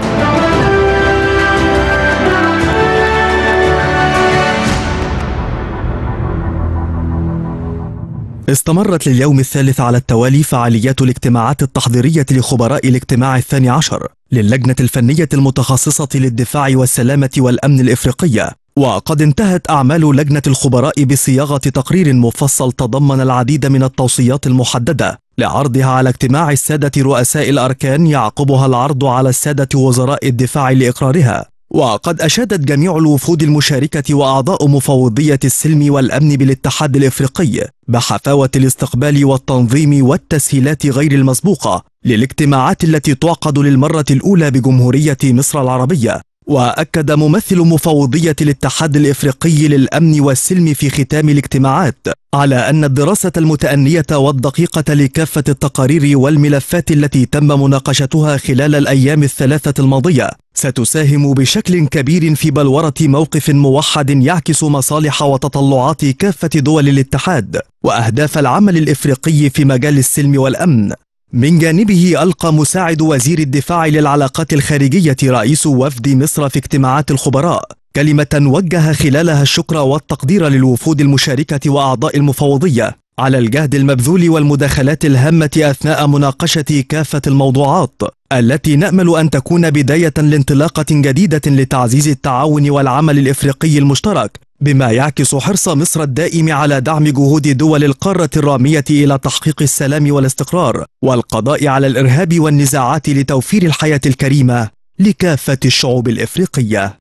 استمرت لليوم الثالث على التوالي فعاليات الاجتماعات التحضيرية لخبراء الاجتماع الثاني عشر للجنة الفنية المتخصصة للدفاع والسلامة والأمن الإفريقية وقد انتهت أعمال لجنة الخبراء بصياغة تقرير مفصل تضمن العديد من التوصيات المحددة لعرضها على اجتماع السادة رؤساء الأركان يعقبها العرض على السادة وزراء الدفاع لإقرارها وقد أشادت جميع الوفود المشاركة وأعضاء مفوضية السلم والأمن بالاتحاد الإفريقي بحفاوة الاستقبال والتنظيم والتسهيلات غير المسبوقة للاجتماعات التي تعقد للمرة الأولى بجمهورية مصر العربية وأكد ممثل مفوضية الاتحاد الإفريقي للأمن والسلم في ختام الاجتماعات على أن الدراسة المتأنية والدقيقة لكافة التقارير والملفات التي تم مناقشتها خلال الأيام الثلاثة الماضية ستساهم بشكل كبير في بلورة موقف موحد يعكس مصالح وتطلعات كافة دول الاتحاد وأهداف العمل الإفريقي في مجال السلم والأمن من جانبه ألقى مساعد وزير الدفاع للعلاقات الخارجية رئيس وفد مصر في اجتماعات الخبراء كلمة وجه خلالها الشكر والتقدير للوفود المشاركة وأعضاء المفوضية على الجهد المبذول والمداخلات الهامة أثناء مناقشة كافة الموضوعات التي نأمل أن تكون بداية لانطلاقة جديدة لتعزيز التعاون والعمل الإفريقي المشترك بما يعكس حرص مصر الدائم على دعم جهود دول القارة الرامية إلى تحقيق السلام والاستقرار والقضاء على الإرهاب والنزاعات لتوفير الحياة الكريمة لكافة الشعوب الإفريقية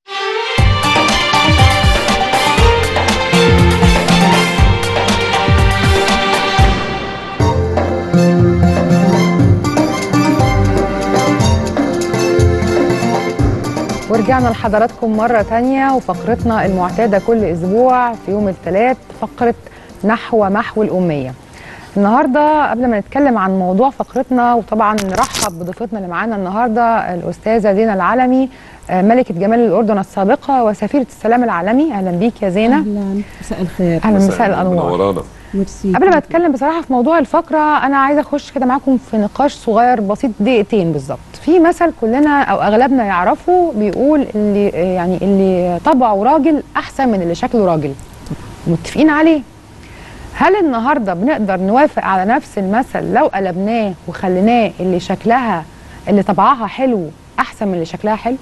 ورجعنا لحضراتكم مرة تانية وفقرتنا المعتادة كل أسبوع في يوم الثلاث فقرة نحو محو الأمية النهاردة قبل ما نتكلم عن موضوع فقرتنا وطبعا نرحب بضيفتنا اللي معانا النهاردة الأستاذة زينة العالمي آه، ملكة جمال الأردن السابقة وسفيرة السلام العالمي أهلا بيك يا زينة
اهلا مساء الخير
أهلا مساء الأنوار
منورانا
ميرسي
قبل ما اتكلم بصراحه في موضوع الفقره انا عايزه اخش كده معاكم في نقاش صغير بسيط دقيقتين بالظبط في مثل كلنا او اغلبنا يعرفه بيقول اللي يعني اللي طبعه راجل احسن من اللي شكله راجل متفقين عليه هل النهارده بنقدر نوافق على نفس المثل لو قلبناه وخليناه اللي شكلها اللي طبعها حلو احسن من اللي شكلها حلو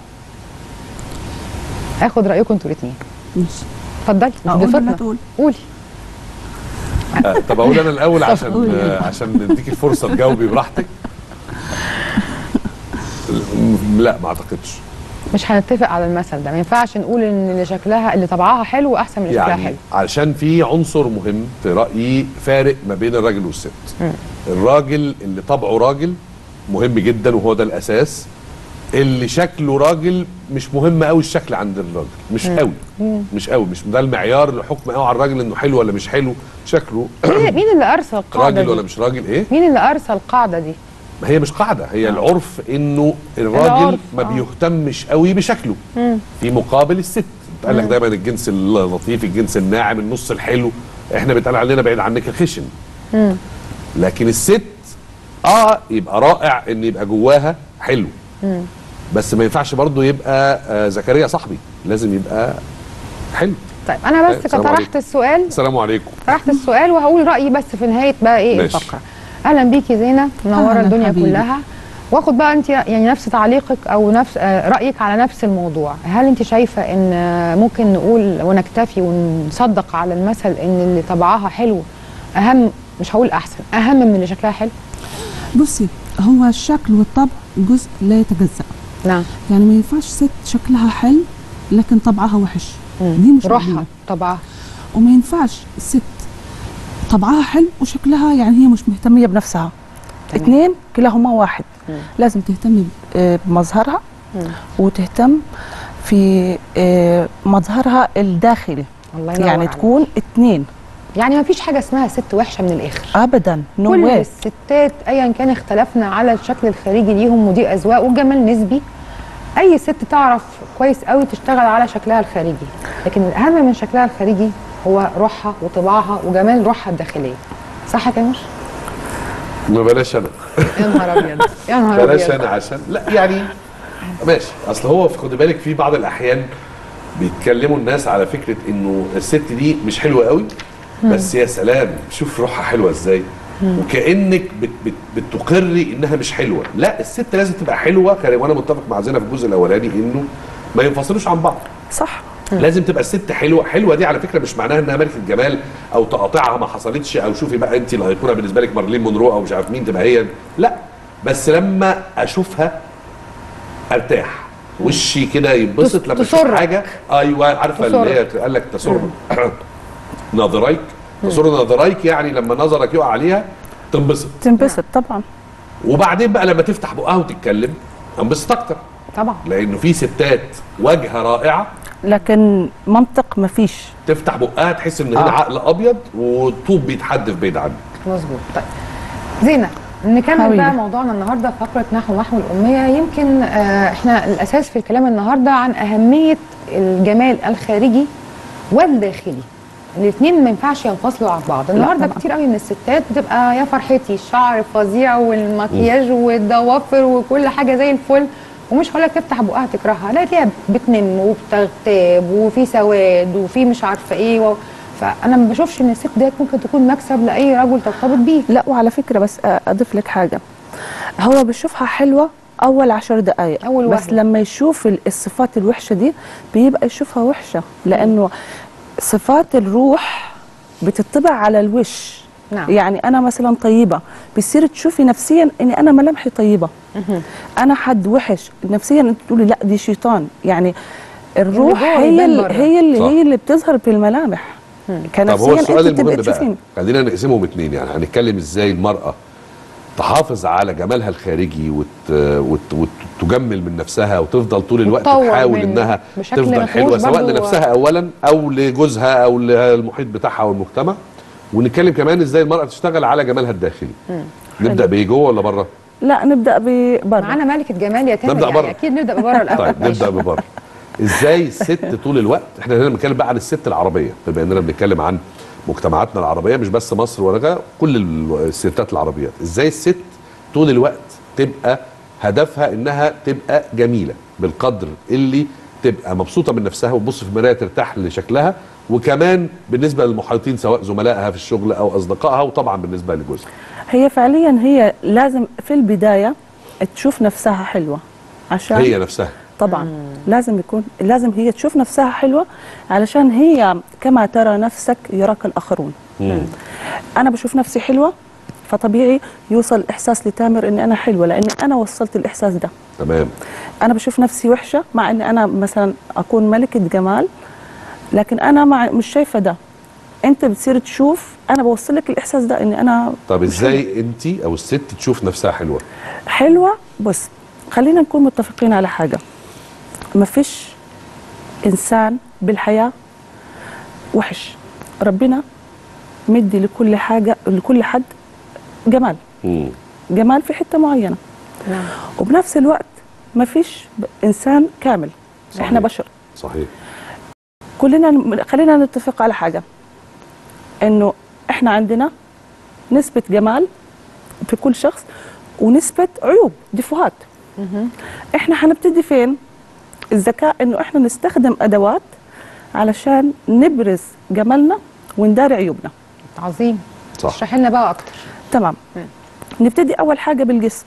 اخد رايكم انتوا الاثنين
ماشي
اتفضلي
أقول ولا
ضيفتنا.
تقول؟
قولي
آه، طب اقول انا الاول
طب
عشان
قولي.
آه، عشان نديكي فرصه تجاوبي براحتك لا ما اعتقدش
مش هنتفق على المثل ده ما ينفعش نقول ان اللي شكلها اللي طبعها حلو احسن من اللي شكلها
يعني
حلو
علشان في عنصر مهم في رايي فارق ما بين الراجل والست
مم.
الراجل اللي طبعه راجل مهم جدا وهو ده الاساس اللي شكله راجل مش مهم قوي الشكل عند الراجل مش
مم.
قوي
مم.
مش قوي مش ده المعيار لحكم قوي على الراجل انه حلو ولا مش حلو شكله
مين مين اللي ارسل القاعده
راجل
دي؟
ولا مش راجل ايه
مين اللي ارسل القاعده دي؟
ما هي مش قاعده هي العرف انه الراجل
العرف،
ما
آه.
بيهتمش قوي بشكله
مم.
في مقابل الست قال لك
مم.
دايما الجنس اللطيف الجنس الناعم النص الحلو احنا بيتقال علينا بعيد عنك الخشن
مم.
لكن الست اه يبقى رائع ان يبقى جواها حلو
مم.
بس ما ينفعش برضه يبقى آه زكريا صاحبي لازم يبقى حلو
طيب انا بس
السلام
طرحت
عليكم.
السؤال
السلام عليكم
طرحت السؤال وهقول رايي بس في نهايه بقى ايه
ماشي.
الفقره اهلا بيكي زينه منوره
أهلاً
الدنيا
حبيبي.
كلها واخد بقى انت يعني نفس تعليقك او نفس آه، رايك على نفس الموضوع هل انت شايفه ان آه، ممكن نقول ونكتفي ونصدق على المثل ان اللي طبعها حلو اهم مش هقول احسن اهم من اللي شكلها حلو
بصي هو الشكل والطبع جزء لا يتجزأ
نعم
يعني ما ينفعش ست شكلها حلو لكن طبعها وحش دي مش
روحها
مقبولة.
طبعها
وما ينفعش ست طبعها حلو وشكلها يعني هي مش مهتمية بنفسها
تمام.
اتنين كلاهما واحد
مم.
لازم تهتم آه، بمظهرها
مم.
وتهتم في آه، مظهرها الداخلي
الله ينور
يعني
عليك.
تكون اتنين
يعني ما فيش حاجه اسمها ست وحشه من الاخر
ابدا نو
كل
واي
الستات ايا كان اختلفنا على الشكل الخارجي ليهم ودي اذواق وجمال نسبي اي ست تعرف كويس قوي تشتغل على شكلها الخارجي لكن الاهم من شكلها الخارجي هو روحها وطباعها وجمال روحها الداخليه صح يا كامش
ما بلاش انا
يا نهار ابيض يا نهار
بلاش
ابيض
انا عشان لا يعني ماشي اصل هو في- خد بالك في بعض الاحيان بيتكلموا الناس على فكره انه الست دي مش حلوه قوي بس يا سلام شوف روحها حلوه ازاي وكانك بت بت بتقري انها مش حلوه لا الست لازم تبقى حلوه كان- وانا متفق مع زينه في الجزء الاولاني انه ما ينفصلوش عن بعض
صح
لازم تبقى الست حلوه حلوه دي على فكره مش معناها انها ملكه جمال او تقاطعها ما حصلتش او شوفي بقى انت الايقونه بالنسبه لك مارلين مونرو او مش عارف مين تبقى هي لا بس لما اشوفها ارتاح وشي كده يتبسط لما اشوف
تسرك.
حاجه ايوه عارفه اللي هي قال لك تسر ناظريك تسر ناظريك يعني لما نظرك يقع عليها تنبسط
تنبسط طبعا
وبعدين بقى لما تفتح بقها وتتكلم انبسط اكتر
طبعا
لانه في ستات وجهه رائعه
لكن منطق مفيش
تفتح بقها تحس ان هنا
آه.
عقل ابيض وطوب بيتحدف بعيد عنك
مظبوط طيب زينة نكمل
حبيبي.
بقى موضوعنا النهارده فقره نحو محو الاميه يمكن آه احنا الاساس في الكلام النهارده عن اهميه الجمال الخارجي والداخلي الاثنين ما ينفعش ينفصلوا عن بعض النهارده
طبعاً.
كتير قوي من الستات بتبقى يا فرحتي الشعر فظيع والمكياج والضوافر وكل حاجه زي الفل ومش هقول لك تفتح بقها تكرهها لا تلاقيها بتنم وبتغتاب وفي سواد وفي مش عارفه ايه و... فانا ما بشوفش ان الست ديت ممكن تكون مكسب لاي رجل ترتبط بيه
لا وعلى فكره بس اضيف لك حاجه هو بيشوفها حلوه اول عشر دقائق
أول
بس
وهلة.
لما يشوف ال- الصفات الوحشه دي بيبقى يشوفها وحشه لانه صفات الروح بتطبع على الوش
نعم.
يعني انا مثلا طيبه بتصير تشوفي نفسيا اني انا ملامحي طيبه انا حد وحش نفسيا انت تقولي لا دي شيطان يعني الروح
جوه
هي
يبان
ال-
بره.
هي اللي
صح.
هي اللي بتظهر في الملامح
طب هو
كنفسيا
السؤال
انت
المهم
تبقى
بقى
تشوفي
خلينا نقسمهم اتنين يعني هنتكلم ازاي المرأة تحافظ على جمالها الخارجي وت... وت... وتجمل من نفسها وتفضل طول الوقت
وتطور
تحاول
منه
انها
بشكل
تفضل
ما
حلوه
فيهوش
سواء
برضو-
لنفسها اولا او لجوزها او للمحيط بتاعها والمجتمع ونتكلم كمان ازاي المرأة تشتغل على جمالها الداخلي نبدأ بايه جوه ولا بره؟
لا نبدا ببره
معانا ملكه جمال يا تامر
نبدأ
يعني
بره.
اكيد نبدا بره الاول
طيب نبدا ببره ازاي الست طول الوقت احنا هنا بنتكلم بقى عن الست العربيه بما اننا بنتكلم عن مجتمعاتنا العربيه مش بس مصر ولا غيرها، كل ال- الستات العربيات ازاي الست طول الوقت تبقى هدفها انها تبقى جميله بالقدر اللي تبقى مبسوطه من نفسها وتبص في المرايه ترتاح لشكلها وكمان بالنسبه للمحيطين سواء زملائها في الشغل او اصدقائها وطبعا بالنسبه لجوزها
هي فعليا هي لازم في البدايه تشوف نفسها حلوه عشان
هي نفسها
طبعا لازم يكون لازم هي تشوف نفسها حلوه علشان هي كما ترى نفسك يراك الاخرون
مم.
انا بشوف نفسي حلوه فطبيعي يوصل احساس لتامر اني انا حلوه لاني انا وصلت الاحساس ده
تمام
انا بشوف نفسي وحشه مع اني انا مثلا اكون ملكه جمال لكن انا مع مش شايفه ده انت بتصير تشوف انا بوصل لك الاحساس ده ان انا
طب ازاي انت او الست تشوف نفسها حلوه
حلوه بص خلينا نكون متفقين على حاجه مفيش انسان بالحياه وحش ربنا مدي لكل حاجه لكل حد جمال
مم.
جمال في حته معينه
نعم
وبنفس الوقت مفيش ب- انسان كامل
صحيح.
احنا بشر
صحيح
كلنا خلينا نتفق على حاجه انه احنا عندنا نسبه جمال في كل شخص ونسبه عيوب ديفوهات احنا هنبتدي فين الذكاء انه احنا نستخدم ادوات علشان نبرز جمالنا ونداري عيوبنا
عظيم
صح
اشرحي لنا بقى اكتر
تمام نبتدي اول حاجه بالجسم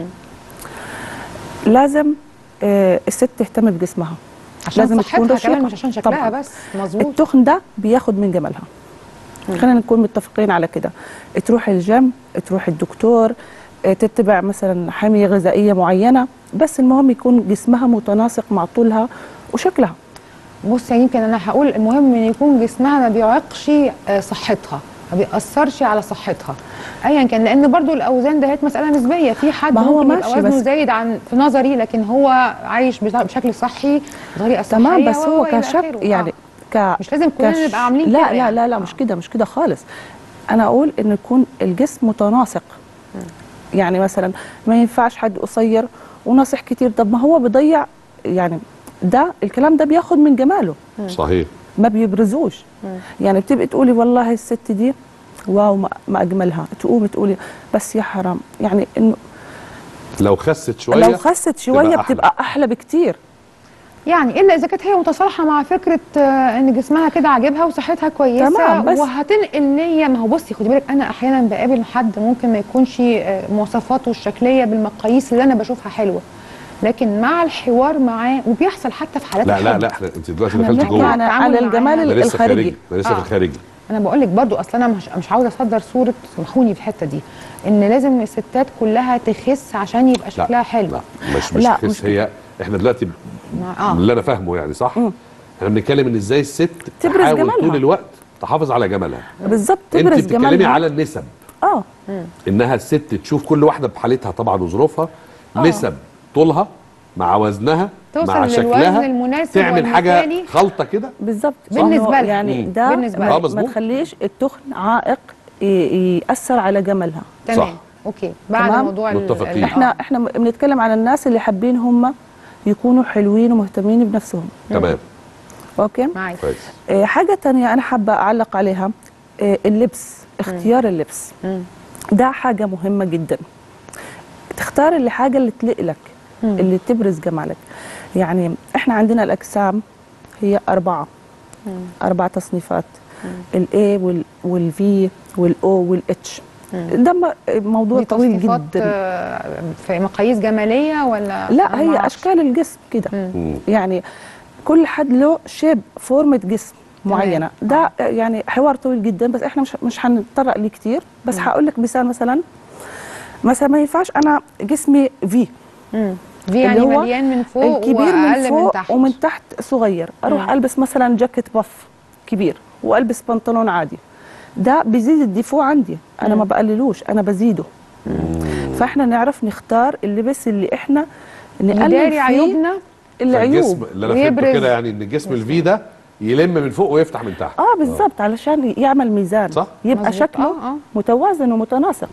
لازم آه الست تهتم بجسمها
عشان
لازم
صحتها
تكون
كمان
رشيقة.
مش عشان شكلها
طبعاً.
بس مظبوط
التخن ده بياخد من جمالها خلينا نكون متفقين على كده تروح الجيم تروح الدكتور آه، تتبع مثلا حمية غذائية معينة بس المهم يكون جسمها متناسق مع طولها وشكلها
بص يعني يمكن انا هقول المهم ان يكون جسمها ما بيعيقش آه، صحتها ما بيأثرش على صحتها ايا كان لان برضو الاوزان دهيت مساله نسبيه في حد
ما هو
ممكن يبقى
ماشي،
وزنه
بس-
زايد عن في نظري لكن هو عايش بتا- بشكل صحي بطريقه صحيه
تمام بس هو
وإلى
كشك
آخره.
يعني
آه.
ك
مش لازم كلنا
كش-
نبقى عاملين
لا
كده
لا
يعني.
لا لا مش كده مش كده خالص انا اقول ان يكون الجسم متناسق يعني مثلا ما ينفعش حد قصير وناصح كتير طب ما هو بيضيع يعني ده الكلام ده بياخد من جماله
صحيح
ما بيبرزوش يعني بتبقي تقولي والله الست دي واو ما, ما اجملها تقومي تقولي بس يا حرام يعني انه
لو خست شويه
لو خست شويه
تبقى أحلى.
بتبقى احلى بكتير
يعني الا اذا كانت هي متصالحه مع فكره آه، ان جسمها كده عاجبها وصحتها كويسه
تمام، بس-
وهتنقل نيه ما هو بصي خدي بالك انا احيانا بقابل حد ممكن ما يكونش آه، مواصفاته الشكليه بالمقاييس اللي انا بشوفها حلوه لكن مع الحوار معاه وبيحصل حتى في حالات
لا لا
الحب.
لا احنا انت دلوقتي
احنا
دخلت
بنحكي
جوه
عن
على
التعامل
الجمال
معاها.
ده لسه
الخارجي.
خارجي ده لسه
آه.
في الخارجي
انا بقول لك برضو اصل انا مش مش عاوزه اصدر صوره سامحوني في الحته دي ان لازم الستات كلها تخس عشان يبقى شكلها حلو
لا مش مش
لا،
تخس
مش
هي احنا دلوقتي ب-
آه.
من اللي انا فاهمه يعني صح احنا بنتكلم ان ازاي الست
تبرز
تحاول
جمالها.
طول الوقت تحافظ على جمالها
بالظبط
انت
تبرز
بتتكلمي
جمالها
على النسب
اه
انها الست تشوف كل واحده بحالتها طبعا وظروفها
آه.
نسب طولها مع وزنها
توصل
مع
للوزن
شكلها
المناسب
تعمل حاجه
والمثالي.
خلطه كده
بالظبط
بالنسبة
إنه
لها.
يعني
مم.
ده
بالنسبة
ما,
لها.
آه،
ما
مظبوط.
تخليش التخن عائق ي- ياثر على جمالها
تمام
صح.
اوكي بعد
تمام.
موضوع ال-
متفقين.
ال-
احنا
آه.
احنا بنتكلم على الناس اللي حابين هم يكونوا حلوين ومهتمين بنفسهم
تمام
اوكي
معاك
كويس
آه حاجه تانية انا حابه اعلق عليها آه اللبس اختيار اللبس
مم.
ده حاجه مهمه جدا تختار الحاجه اللي تليق لك اللي تبرز جمالك يعني احنا عندنا الاجسام هي اربعه اربع تصنيفات الاي والفي والاو والاتش ده م- موضوع
دي
طويل
تصنيفات
جدا
آه، في مقاييس جماليه ولا
لا
أنا
هي
معرفش.
اشكال الجسم كده
مم.
يعني كل حد له شيب فورمه جسم معينه ده يعني حوار طويل جدا بس احنا مش مش هنتطرق ليه كتير بس هقول لك مثال مثلا مثلا ما ينفعش انا جسمي في
مم. في يعني
اللي هو
مليان من فوق
الكبير من
واقل
فوق
من تحت
ومن تحت صغير اروح
مم.
البس مثلا جاكيت باف كبير والبس بنطلون عادي ده بيزيد الديفو عندي انا ما بقللوش انا بزيده فاحنا نعرف نختار اللبس اللي احنا نقلل
يداري
فيه
عيوبنا
العيوب
فالجسم اللي انا فهمته
ويبرز.
كده يعني ان الجسم الفي ده يلم من فوق ويفتح من تحت
اه بالظبط علشان يعمل ميزان
صح.
يبقى
مظبوط.
شكله
آه، آه.
متوازن ومتناسق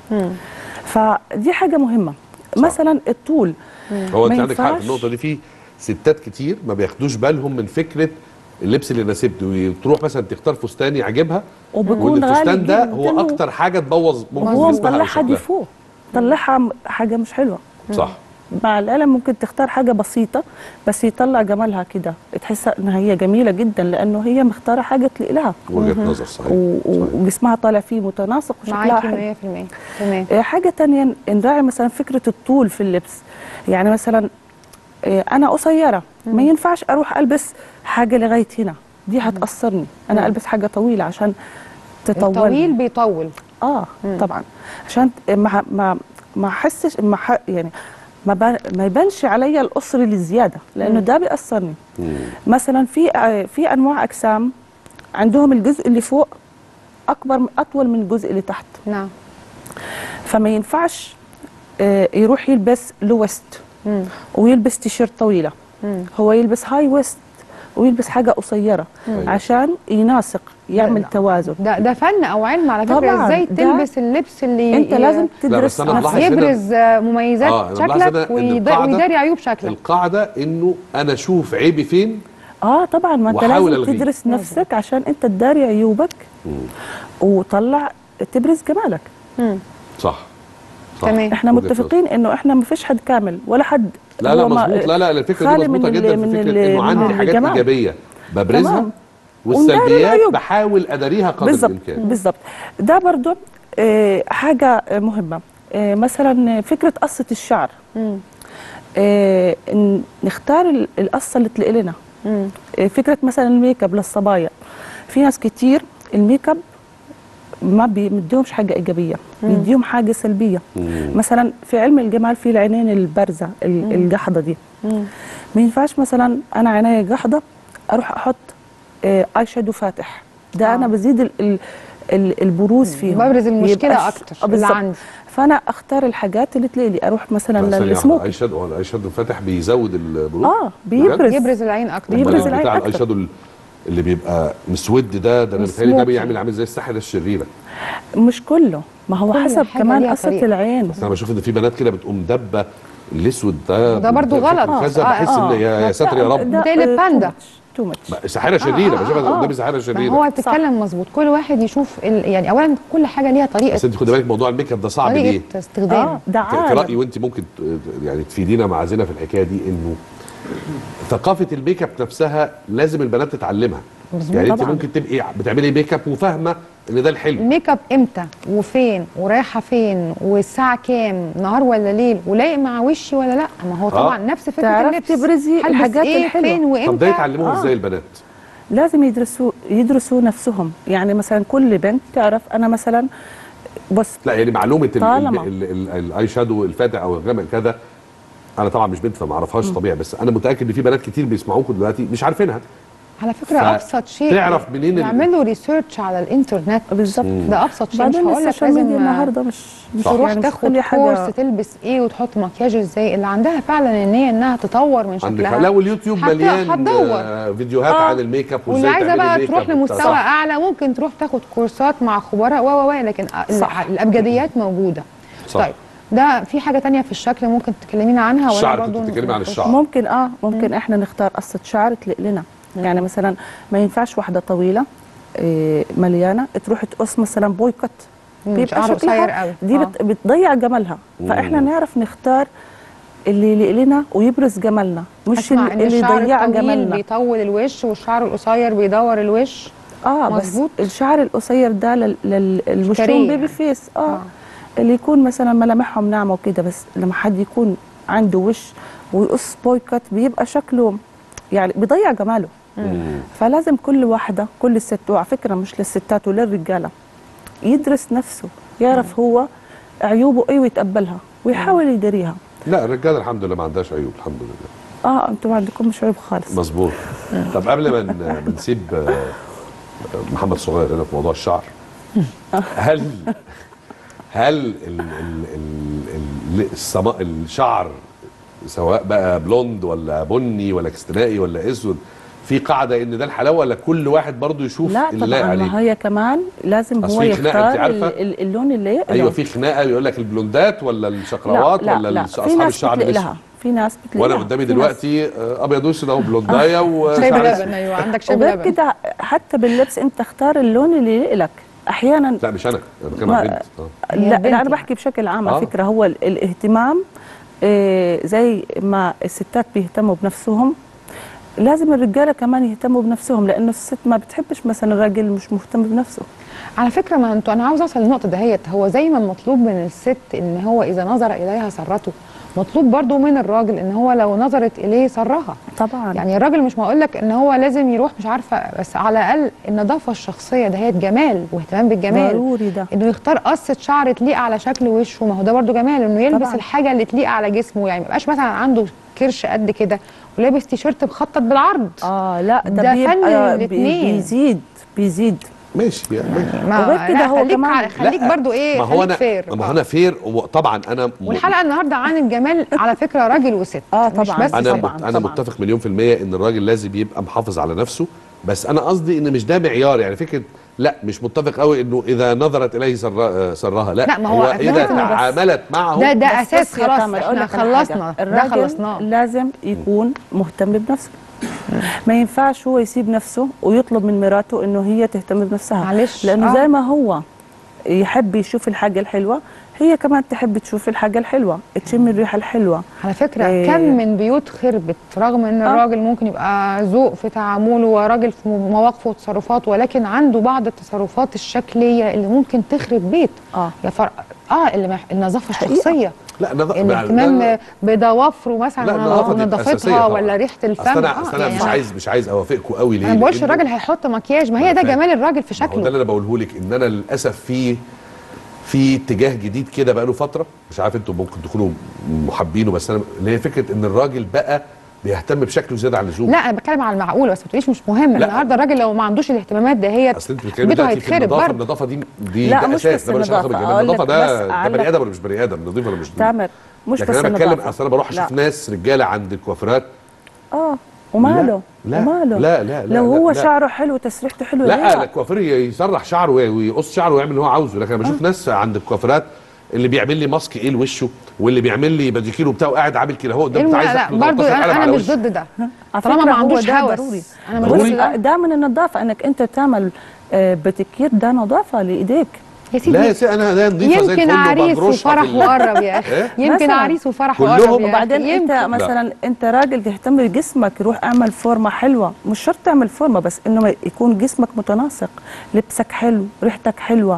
فدي حاجه مهمه مثلا الطول
هو انت
ما
عندك حق
ينفعش-
في النقطه دي في ستات كتير ما بياخدوش بالهم من فكره اللبس اللي يناسبته وتروح مثلا تختار فستان يعجبها
وبيكون
وان
غالي
الفستان ده
جداً
هو اكتر حاجه تبوظ ممكن
وهو
جسمها أو
مطلعها
شكلها.
ديفو طلعها م- حاجه مش حلوه
صح
مع العلم ممكن تختار حاجه بسيطه بس يطلع جمالها كده تحسها ان هي جميله جدا لانه هي مختاره حاجه تليق لها
وجهه نظر صحيح
و- و- وجسمها طالع فيه متناسق وشكلها
معاكي
حلو
100% تمام
آه، حاجة تانية نراعي مثلا فكرة الطول في اللبس يعني مثلا آه، أنا قصيرة ما ينفعش أروح ألبس حاجة لغاية هنا دي هتأثرني أنا ألبس حاجة طويلة عشان تطول
الطويل بيطول
اه طبعا عشان ت- ما ما ما احسش ما ح- يعني ما بان- ما يبانش عليا القصر اللي زياده لانه ده بيأثرني مثلا في آه، في انواع اجسام عندهم الجزء اللي فوق اكبر اطول من الجزء اللي تحت
نعم
فما ينفعش آه، يروح يلبس لو ويست ويلبس تيشيرت طويله
مم.
هو يلبس هاي ويست ويلبس حاجه قصيره
مم.
عشان يناسق يعمل توازن
ده ده فن او علم على فكره
طبعاً،
ازاي
ده-
تلبس اللبس اللي
انت لازم تدرس
أنا ملاحظ هنا-
يبرز آه، مميزات
آه، أنا ملاحظ
شكلك
هنا إن
ويد-
القاعدة-
ويداري عيوب شكلك
القاعده انه انا اشوف عيبي فين
اه طبعا ما انت
وحاول
لازم
ألغيه.
تدرس نفسك عشان انت تداري عيوبك وطلع تبرز جمالك
صح صح.
احنا
وجهة
متفقين انه احنا ما فيش حد كامل ولا حد
لا لا
هو ما-
مظبوط لا لا الفكره دي
خالي من
مظبوطه
ال-
جدا
من
في
ال-
فكره انه
من
عندي حاجات
الجمال.
ايجابيه ببرزها
تمام.
والسلبيات
ونداري العيوب.
بحاول اداريها قدر
بالظبط
الامكان
بالظبط ده برضو آه، حاجه آه، مهمه آه، مثلا فكره قصه الشعر آه، إن نختار ال- القصه اللي تليق لنا آه، فكره مثلا الميك اب للصبايا في ناس كتير الميك اب ما بيديهمش حاجه ايجابيه
مم.
بيديهم حاجه سلبيه مثلا في علم الجمال في العينين البارزه ال-
مم.
الجحده دي ما ينفعش مثلا انا عينيا جحده اروح احط آه، اي شادو فاتح ده
آه.
انا بزيد ال ال ال البروز فيهم
ببرز المشكلة
يبقاش-
أكتر
آه،
اللي
بالظبط.
عندي.
فانا اختار الحاجات اللي تلاقي لي اروح مثلا
لا، ثانية
للسموك
واحدة، اي شادو هو الاي شادو الفاتح بيزود البروز
اه بيبرز
يبرز العين اكتر
أمال
بيبرز العين
بتاع
أكتر.
الاي شادو ال- اللي بيبقى مسود ده ده انا بيتهيألي ده
سموكي.
بيعمل عامل زي الساحره الشريره
مش كله ما هو
كل
حسب
حاجة
كمان
ليها
قصه
طريقة.
العين
بس انا بشوف ان في بنات كده بتقوم دبه الاسود ده
وده برضو
بشكل
غلط.
كذا
آه،
بحس
آه.
ان يا يا ساتر يا رب
بتقلب باندا
تو ماتش
ساحره شريره بشوفها قدامي ساحره
ما
شريره
هو بتتكلم مظبوط كل واحد يشوف ال... يعني اولا كل حاجه ليها طريقه
بس انت خدي بالك موضوع الميك اب ده صعب ليه؟
طريقه استخدام
آه، ده
في
عالم.
رايي وانت ممكن ت- يعني تفيدينا مع زينه في الحكايه دي انه ثقافه الميك اب نفسها لازم البنات تتعلمها
مظبوط
يعني انت
طبعاً.
ممكن تبقي بتعملي ميك اب وفاهمه ان ده الحلو
الميك اب امتى وفين ورايحه فين والساعه كام نهار ولا ليل ولايق مع وشي ولا لا ما هو
آه.
طبعا نفس فكره
تعرفي
اللبس
تبرزي
هلبس
الحاجات
ايه
الحلوة.
فين وامتى
طب ده يتعلموه
آه.
ازاي البنات؟
لازم يدرسوا يدرسوا نفسهم يعني مثلا كل بنت تعرف انا مثلا بس
لا يعني معلومه ال-
طالما.
ال- ال- ال- الاي شادو الفاتح او الغامق كذا انا طبعا مش بنت فما اعرفهاش طبيعي بس انا متاكد ان في بنات كتير بيسمعوكم دلوقتي مش عارفينها
على فكره
ف-
ابسط شيء
تعرف منين ال-
يعملوا ريسيرش على الانترنت
بالظبط
ده ابسط شيء مش
بعدين
هقول لك
السوشيال
لازم
ميديا النهارده مش مش
تروح
يعني مش
تاخد
تخلي حاجة-
كورس تلبس ايه وتحط مكياج ازاي اللي عندها فعلا النيه انها تطور من
عندك
شكلها
لا واليوتيوب
هت-
مليان
هتدور
آه، فيديوهات
آه.
عن الميك اب
واللي
وازاي
عايزه
تعملي
بقى
ميك
تروح
اب
لمستوى
وبتاع. صح.
اعلى ممكن تروح تاخد كورسات مع خبراء و و و لكن
صح.
ال- الابجديات موجوده
صح.
طيب ده في حاجه تانية في الشكل ممكن تكلمينا عنها ولا
الشعر
برضو
كنت بتتكلمي عن
نخش؟
الشعر.
ممكن اه ممكن احنا نختار قصه شعر تليق لنا يعني مثلا ما ينفعش واحده طويله إيه مليانه تروح تقص مثلا بويكوت
مم،
بيبقى
شعر
شكلها
قصير قوي.
دي
آه.
بت بتضيع جمالها فاحنا
مم.
نعرف نختار اللي يليق لنا ويبرز جمالنا مش
اسمع ان
اللي
الشعر
يضيع
الطويل
جمالنا
بيطول الوش والشعر القصير بيدور الوش
اه بس
مظبوط.
الشعر القصير ده لل- لل- للوشوم
كاريه
بيبي
يعني.
فيس آه. اللي يكون مثلا ملامحهم ناعمه وكده بس لما حد يكون عنده وش ويقص بويكوت بيبقى شكله يعني بيضيع جماله فلازم كل واحده كل ست وعلى فكره مش للستات وللرجاله يدرس نفسه يعرف هو عيوبه ايه ويتقبلها ويحاول يداريها
لا الرجاله الحمد لله ما عندهاش عيوب الحمد لله
اه انتوا ما عندكمش عيوب خالص
مظبوط طب قبل ما ن- ما نسيب آه، محمد صغير هنا في موضوع الشعر هل هل ال ال ال ال السما الشعر سواء بقى بلوند ولا بني ولا كستنائي ولا اسود في قاعده ان ده الحلاوه ولا كل واحد برضو يشوف
لا
اللي لايق
طبعا ما
عليه
هي كمان لازم
أصل
هو
في خناقة، أنت
يختار
عارفة؟
ال- ال- اللون اللي يقدر
ايوه في خناقه بيقول لك البلوندات ولا الشقراوات
لا
ولا
لا
الش-
في
اصحاب
ناس
الشعر
بتلاقي
الاسود
لها في ناس بتلاقي
وانا
لها.
قدامي
في ناس-
دلوقتي آه، ابيض واسود اهو بلوندايه
شاي
وشعر
بلبن
اسود
ايوه عندك شاي
وغير
بلبن
كده حتى باللبس انت اختار اللون اللي يليق لك احيانا
لا مش انا انا بتكلم
ما-
عن بنت آه.
لا, لا انا
بنتي.
بحكي بشكل عام
آه.
على فكره هو ال- الاهتمام آه، زي ما الستات بيهتموا بنفسهم لازم الرجاله كمان يهتموا بنفسهم لانه الست ما بتحبش مثلا الراجل مش مهتم بنفسه
على فكره ما انتوا انا عاوز اوصل للنقطه دهيت هو زي ما مطلوب من الست ان هو اذا نظر اليها سرته مطلوب برضو من الراجل ان هو لو نظرت اليه سرها
طبعا
يعني الراجل مش هقول لك ان هو لازم يروح مش عارفه بس على الاقل النظافه الشخصيه دهيت جمال واهتمام بالجمال
ضروري ده
انه يختار قصه شعر تليق على شكل وشه ما هو ده برضو جمال انه يلبس
طبعاً.
الحاجه اللي تليق على جسمه يعني ما يبقاش مثلا عنده كرش قد كده ولابس تيشيرت مخطط بالعرض
اه لا ده,
ده فن
بيبقى بي-
الاتنين.
بيزيد بيزيد
ماشي يعني ماشي
ما
وغير كده
لا،
هو
خليك
كمان-
خليك
لا،
برضو ايه
ما هو
خليك
انا
فير
ما هو انا فير وطبعا انا م-
والحلقه النهارده عن الجمال على فكره راجل وست
اه
مش
طبعا
بس
انا
طبعاً،
مت انا
طبعاً.
متفق مليون في الميه ان الراجل لازم يبقى محافظ على نفسه بس انا قصدي ان مش ده معيار يعني فكره لا مش متفق قوي انه اذا نظرت اليه سر سرها لا,
لا، ما هو
اذا
لازم بس-
تعاملت معه
ده ده
بس
اساس
بص يا
خلاص
تامر، أقول
احنا
لك على حاجة.
خلصنا ده
الراجل
خلصناه
لازم يكون مهتم بنفسه ما ينفعش هو يسيب نفسه ويطلب من مراته انه هي تهتم بنفسها
معلش،
لانه
آه.
زي ما هو يحب يشوف الحاجه الحلوه هي كمان تحب تشوف الحاجه الحلوه تشم الريحه الحلوه
على فكره
إيه.
كم من بيوت خربت رغم ان
آه.
الراجل ممكن يبقى ذوق في تعامله وراجل في مواقفه وتصرفاته ولكن عنده بعض التصرفات الشكليه اللي ممكن تخرب بيت
اه
يا فر... اه اللي مح... النظافه
حقيقة.
الشخصيه
لا نظ...
الاهتمام بضوافره
لا،
مثلا
النظافة دي أساسية
ونظافتها
طبعاً.
ولا ريحه الفم
اصل انا
آه،
اصل انا
يعني
مش عايز مش عايز اوافقكم قوي ليه
انا ما بقولش
لأنه-
الراجل هيحط مكياج ما
ما
هي
أنا
ده
فاهم.
جمال الراجل في
ما هو ده
شكله
اللي انا بقوله لك ان انا للاسف في في اتجاه جديد كده بقى له فتره مش عارف انتوا ممكن تكونوا محبينه بس انا اللي هي فكره ان الراجل بقى بيهتم بشكله زياده عن اللزوم
لا انا بتكلم على المعقول بس ما تقوليش مش مهم
لا.
النهارده الراجل لو ما عندوش الاهتمامات دهيت
اصل انت بتتكلمي
بيته
دلوقتي في
هيتخرب
النظافه
برضه
النظافه دي دي
لا،
ده
مش
اساس
بس
ده ملوش علاقه
النظافة.
بالجمال
أقول لك
النظافه ده
بس
ده
على-
بني ادم ولا مش بني ادم نظيف ولا مش نظيف
تامر مش
لكن
بس
انا بتكلم
النظافة.
اصل انا بروح اشوف
لا.
ناس رجاله عند الكوافيرات
اه وماله
لا،
وماله
لا، لا، لا،
لو
لا،
هو
لا.
شعره حلو تسريحته حلوه
لا
ليه؟
الكوافير يسرح شعره ويقص شعره ويعمل اللي هو عاوزه لكن انا بشوف ناس عند الكوافيرات اللي بيعمل لي ماسك ايه لوشه واللي بيعمل لي باديكير وبتاع وقاعد عامل كده هو قدام
لا
عايز
لا برضه انا, أنا مش ضد ده
على
طالما
فكرة
ما
هو
عندوش
ده
هوس
ضروري.
انا مش
ضروري.
ضد ده
ده من النظافه انك انت تعمل آه، بتكير ده نظافه لايديك
يا سيدي
لا يا سيدي انا ده نظيفه زي
يمكن
الفل
عريس
وبجروشها
وفرح
في ال-
وقرب يا اخي
إيه؟
يمكن
مثلاً.
عريس وفرح
كلهم
وقرب يا أخي.
وبعدين انت
يمكن.
مثلا انت راجل تهتم بجسمك روح اعمل فورمه حلوه مش شرط تعمل فورمه بس انه يكون جسمك متناسق لبسك حلو ريحتك حلوه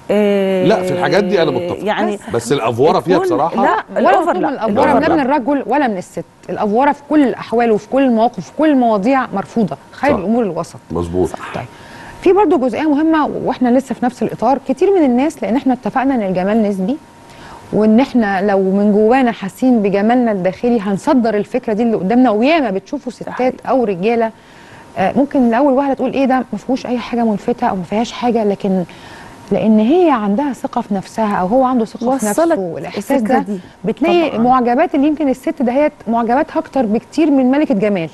إيه
لا في الحاجات دي انا متفق
يعني
بس الافوره فيها
تكون-
بصراحه
لا
ولا
الأوفر
مطلوب
لا.
من الافوره
الأوفر
لا
لا.
من الرجل ولا من الست الافوره في كل الاحوال وفي كل المواقف وفي كل المواضيع مرفوضه خير
صح.
الامور الوسط
مظبوط
طيب في برضو جزئيه مهمه واحنا لسه في نفس الاطار كتير من الناس لان احنا اتفقنا ان الجمال نسبي وان احنا لو من جوانا حاسين بجمالنا الداخلي هنصدر الفكره دي اللي قدامنا وياما بتشوفوا ستات او رجاله آه، ممكن الاول واحده تقول ايه ده ما فيهوش اي حاجه ملفته او ما فيهاش حاجه لكن لان هي عندها ثقه في نفسها او هو عنده ثقه في
وصلك
نفسه والاحساس
الفكرة
ده
دي.
بتلاقي
طبعاً.
معجبات اللي يمكن الست دهيت معجباتها اكتر بكتير من ملكه جمال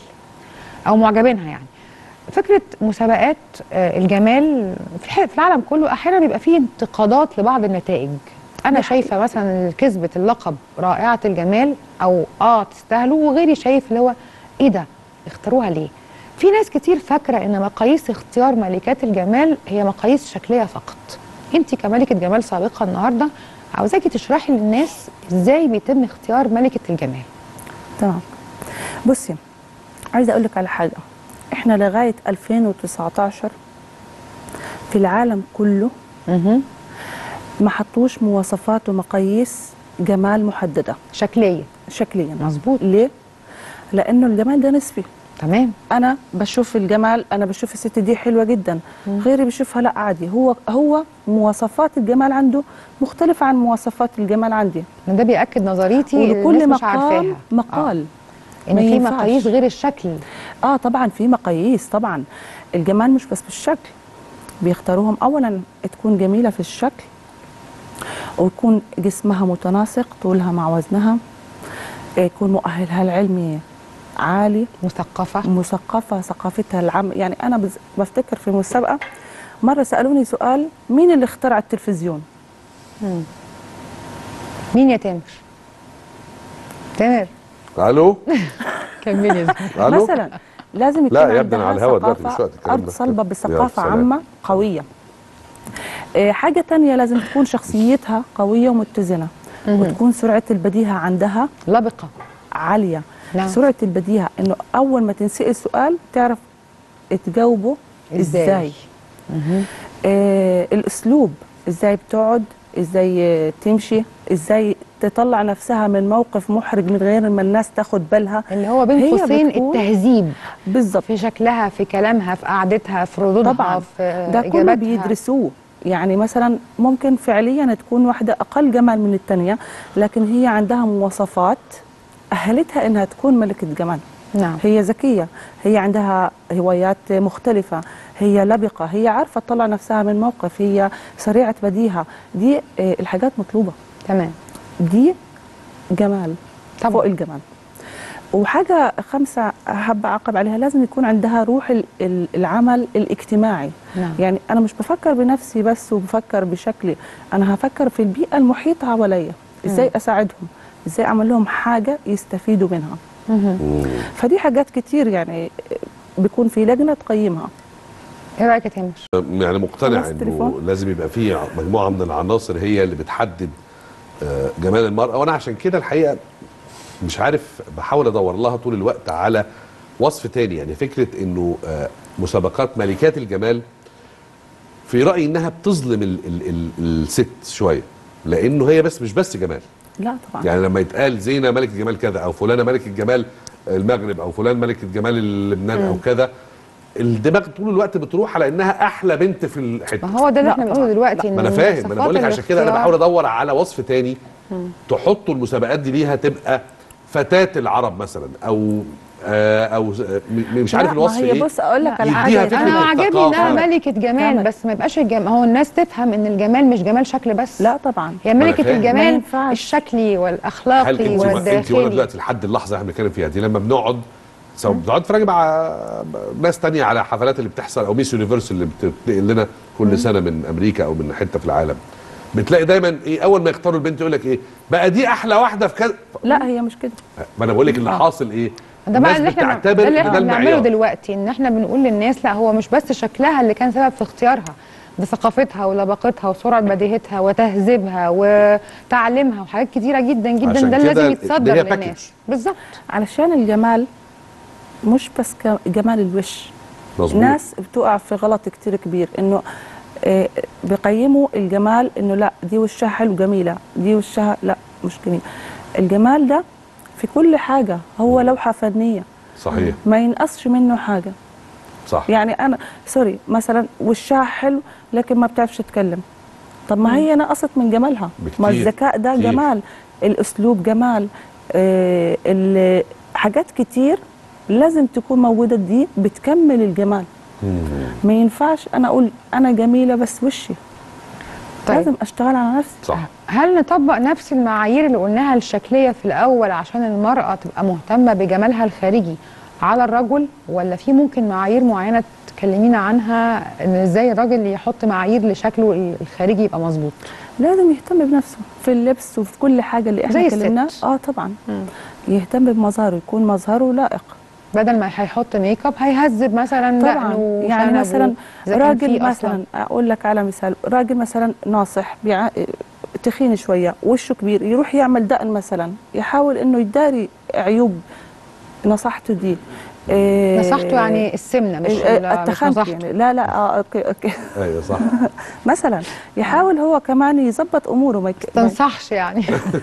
او معجبينها يعني فكره مسابقات آه، الجمال في الح- في العالم كله احيانا بيبقى فيه انتقادات لبعض النتائج انا شايفه مثلا اللي كسبت اللقب رائعه الجمال او اه تستاهلوا وغيري شايف اللي هو ايه ده اختاروها ليه في ناس كتير فاكره ان مقاييس اختيار ملكات الجمال هي مقاييس شكليه فقط انت كملكه جمال سابقه النهارده عاوزاكي تشرحي للناس ازاي بيتم اختيار ملكه الجمال
تمام بصي عايزه اقول لك على حاجه احنا لغايه 2019 في العالم كله ما حطوش مواصفات ومقاييس جمال محدده
شكليه
شكليا
مظبوط
ليه لانه الجمال ده نسبي
تمام
انا بشوف الجمال انا بشوف الست دي حلوه جدا غيري بيشوفها لا عادي هو هو مواصفات الجمال عنده مختلفه عن مواصفات الجمال عندي
ده بياكد نظريتي اللي
ولكل
الناس مش
مقام
عارفاها
مقال
ان
ما
في
ينفعش.
مقاييس غير الشكل
اه طبعا في مقاييس طبعا الجمال مش بس بالشكل بيختاروهم اولا تكون جميله في الشكل ويكون جسمها متناسق طولها مع وزنها يكون مؤهلها العلمي عالي
مثقفه
مثقفه ثقافتها العام يعني انا بز- بفتكر في مسابقه مره سالوني سؤال مين اللي اخترع التلفزيون
مين يا تامر تامر
الو
كملي
الو
مثلا لازم يكون
لا يا ابني
عندها
انا على الهوا دلوقتي
ثقافة-
مش وقت الكلام
ارض
ده
صلبه
يلا،
بثقافه
سلام.
عامه قويه آه، حاجه تانية لازم تكون شخصيتها قويه ومتزنه وتكون سرعه البديهه عندها
لبقه
عاليه
نعم.
سرعه البديهه انه اول ما تنسال سؤال تعرف تجاوبه
إزاي.
ازاي, آه الاسلوب ازاي بتقعد ازاي آه، تمشي ازاي تطلع نفسها من موقف محرج من غير ما الناس تاخد بالها
اللي هو بين
هي
قوسين
بتكون-
التهذيب
بالظبط
في شكلها في كلامها في قعدتها في ردودها
طبعا
في
ده كله
اجاباتها
بيدرسوه يعني مثلا ممكن فعليا تكون واحدة أقل جمال من الثانية لكن هي عندها مواصفات أهلتها إنها تكون ملكة جمال
نعم
هي ذكية هي عندها هوايات مختلفة هي لبقه هي عارفه تطلع نفسها من موقف هي سريعه بديهه دي آه، الحاجات مطلوبه
تمام
دي جمال طبعا. فوق الجمال وحاجه خمسه حابه اعقب عليها لازم يكون عندها روح ال- ال- العمل الاجتماعي
نعم.
يعني انا مش بفكر بنفسي بس وبفكر بشكلي انا هفكر في البيئه المحيطه حواليا ازاي
مم.
اساعدهم ازاي اعمل لهم حاجه يستفيدوا منها فدي حاجات كتير يعني بيكون في لجنه تقيمها
ايه رايك يا تامر
يعني مقتنع
خلاص
انه
تليفون.
لازم يبقى في مجموعه من العناصر هي اللي بتحدد آه، جمال المراه وانا عشان كده الحقيقه مش عارف بحاول ادور لها طول الوقت على وصف تاني يعني فكره انه آه، مسابقات ملكات الجمال في رايي انها بتظلم ال ال ال الست شويه لانه هي بس مش بس جمال
لا طبعا
يعني لما يتقال زينه ملكه جمال كذا او فلانه ملكه جمال المغرب او فلان ملكه جمال لبنان او
مم.
كذا الدماغ طول الوقت بتروح على انها احلى بنت في الحته
ما هو ده اللي احنا بنقوله دلوقتي
ما انا فاهم ما انا بقول لك عشان كده انا بحاول ادور على وصف تاني تحطوا المسابقات دي ليها تبقى فتاه العرب مثلا او آه او آه، م- مش عارف
لا، ما
الوصف
هي
ايه
بص أقول لك على
يديها
حاجة.
فكرة
انا عاجبني
الثقافة.
انها ملكه جمال
كامل.
بس ما يبقاش الجمال هو الناس تفهم ان الجمال مش جمال شكل بس
لا طبعا
هي
ما أنا
ملكه
فاهم.
ما
الجمال
ينفعش.
الشكلي
هل
والاخلاقي
انت انت وانا
والداخلي
دلوقتي لحد اللحظه اللي احنا بنتكلم فيها دي لما بنقعد سواء بنقعد نتفرج مع ناس تانية على حفلات اللي بتحصل او ميس يونيفرس اللي بتنقل لنا كل سنه من امريكا او من حته في العالم بتلاقي دايما ايه اول ما يختاروا البنت يقول لك ايه بقى دي احلى واحده في كذا
لا هي مش كده
ما انا بقول لك اللي حاصل ايه
ده بقى
الناس
اللي احنا
بتعتبر
ده اللي
ان ده
احنا بنعمله
المعيار
دلوقتي ان احنا بنقول للناس لا هو مش بس شكلها اللي كان سبب في اختيارها ده ثقافتها ولباقتها وسرعه بديهتها وتهذيبها وتعليمها وحاجات كتيره جدا جدا
عشان
ده اللي
كده
لازم
ده
يتصدر
هي
للناس
package.
بالظبط
علشان الجمال مش بس ك- جمال الوش
مظبوط.
ناس بتقع في غلط كتير كبير انه آه، بيقيموا الجمال انه لا دي وشها حلو جميله دي وشها لا مش جميل الجمال ده في كل حاجه هو لوحه فنيه
صحيح
ما ينقصش منه حاجه
صح
يعني انا سوري مثلا وشها حلو لكن ما بتعرفش تتكلم طب ما هي نقصت من جمالها ما
بكتير،
الذكاء ده
كتير.
جمال الاسلوب جمال آه ال- حاجات كتير لازم تكون موجوده دي بتكمل الجمال ما ينفعش انا اقول انا جميله بس وشي
طيب.
لازم اشتغل على نفسي
صح
هل نطبق نفس المعايير اللي قلناها الشكليه في الاول عشان المراه تبقى مهتمه بجمالها الخارجي على الرجل ولا في ممكن معايير معينه تكلمينا عنها ان ازاي الراجل يحط معايير لشكله الخارجي يبقى مظبوط
لازم يهتم بنفسه في اللبس وفي كل حاجه اللي
زي
احنا
الست.
اتكلمنا اه طبعا يهتم بمظهره يكون مظهره لائق
بدل ما هيحط ميك اب هيهذب مثلا
طبعا
دقنه
يعني
وشنبه
مثلا
إذا كان
راجل
فيه أصلاً.
مثلا اقول لك على مثال راجل مثلا ناصح بيع... تخين شويه وشه كبير يروح يعمل دقن مثلا يحاول انه يداري عيوب نصحته دي إيه
نصحته يعني السمنه مش
إيه،
ال- مش
التخنت
نصحته.
يعني لا لا آه أوكي أوكي
ايوه صح
مثلا يحاول هو كمان يظبط اموره ما يك... ما-
تنصحش يعني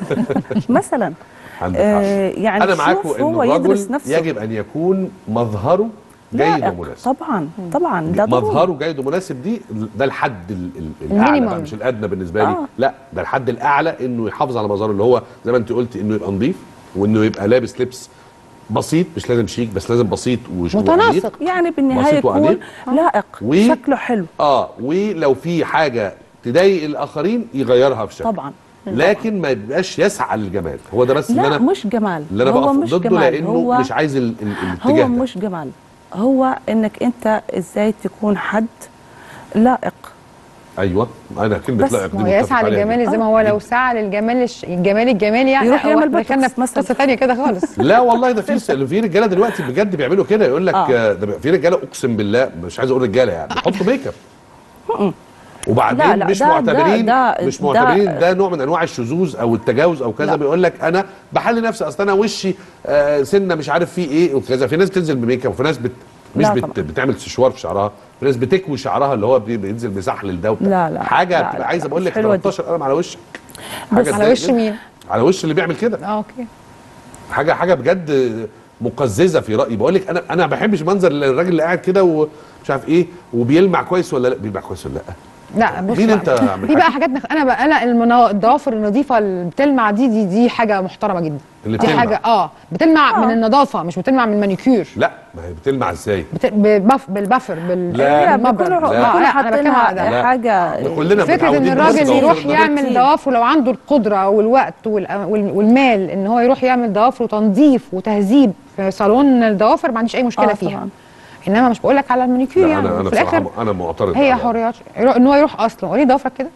مثلا
عندك حق.
آه يعني
انا معاكم
شوف
ان
هو يدرس
الرجل
نفسه
يجب ان يكون مظهره جيد
لائق.
ومناسب
طبعا طبعا ده ضروري.
مظهره جيد ومناسب دي ده الحد ال- ال- الاعلى
المينيمم.
بقى مش الادنى بالنسبه لي
آه.
لا ده الحد الاعلى انه يحافظ على مظهره اللي هو زي ما انت قلت انه يبقى نظيف وانه يبقى لابس لبس بسيط مش لازم شيك بس لازم بسيط وش وأنيق.
يعني بالنهايه
بسيط
يكون
وأنيق.
لائق
و-
شكله حلو
اه ولو في حاجه تضايق الاخرين يغيرها في شكله
طبعا
لكن ما يبقاش يسعى للجمال هو ده بس اللي
لا
انا
مش جمال
اللي انا
هو
بقف
مش
ضده
جمال.
لانه
هو
مش عايز ال- ال-
هو
الاتجاه ده
مش جمال هو انك انت ازاي تكون حد لائق
ايوه انا كلمه
بس
لائق دي
ما هو
متفق
يسعى
عليها
للجمال
جداً.
زي ما هو لو سعى للجمال الش... الجمال الجمال يعني
يروح
هو
يعمل
احنا دخلنا
بوتوكس
في قصه ثانيه كده خالص
لا والله ده في في رجاله دلوقتي بجد بيعملوا كده يقول لك
آه.
آه. ده في رجاله اقسم بالله مش عايز اقول رجاله يعني بيحطوا ميك اب وبعدين
لا، لا،
مش
ده-
معتبرين
ده- ده-
مش
ده-
معتبرين ده نوع من انواع الشذوذ او التجاوز او كذا
لا.
بيقول لك انا بحل نفسي اصل انا وشي آه سنه مش عارف فيه ايه وكذا في ناس بتنزل بميك اب وفي ناس بت مش
لا
بت
طبعا.
بتعمل سشوار في شعرها في ناس بتكوي شعرها اللي هو بي- بينزل بيسحلل ده وبتاع.
لا، لا،
حاجه
لا،
بتبقى
لا،
عايزه
لا،
بقول
مش
لك
حلوة دي.
13 قلم على وشك
بس على
تضايق
وش
جداً.
مين؟
على وش اللي بيعمل كده
اه اوكي
حاجه حاجه بجد مقززه في رايي بقول لك انا انا ما بحبش منظر الراجل اللي قاعد كده ومش عارف ايه وبيلمع كويس ولا لا بيلمع كويس ولا لا
لا بص
مين
بقى.
انت يا عم
في بقى حاجات نخ... انا بقى انا المنا... الضوافر النظيفه اللي بتلمع دي دي دي حاجه محترمه جدا
اللي
دي
بتلمع.
حاجه اه بتلمع من النظافه مش بتلمع من المانيكير
لا ما هي بتلمع ازاي
بت... ببف... بالبفر بال
لا.
بالمبرد.
بيكونوا-
آه،
بيكونوا
لا انا بتكلم على ده
لا.
حاجه
كلنا
فكره ان
متعودين
الراجل
نبص
يروح
ضوافرنا.
يعمل ضوافره لو عنده القدره والوقت وال- وال- والمال ان هو يروح يعمل ضوافر وتنظيف وتهذيب في صالون الضوافر ما عنديش اي مشكله
آه،
فيها
طبعاً.
انما مش بقول لك على المانيكير
لا
يعني
انا انا
في الاخر
بصراحه انا معترض
هي
على-
حريات يروح- ان هو يروح اصلا وليه ضوافرك كده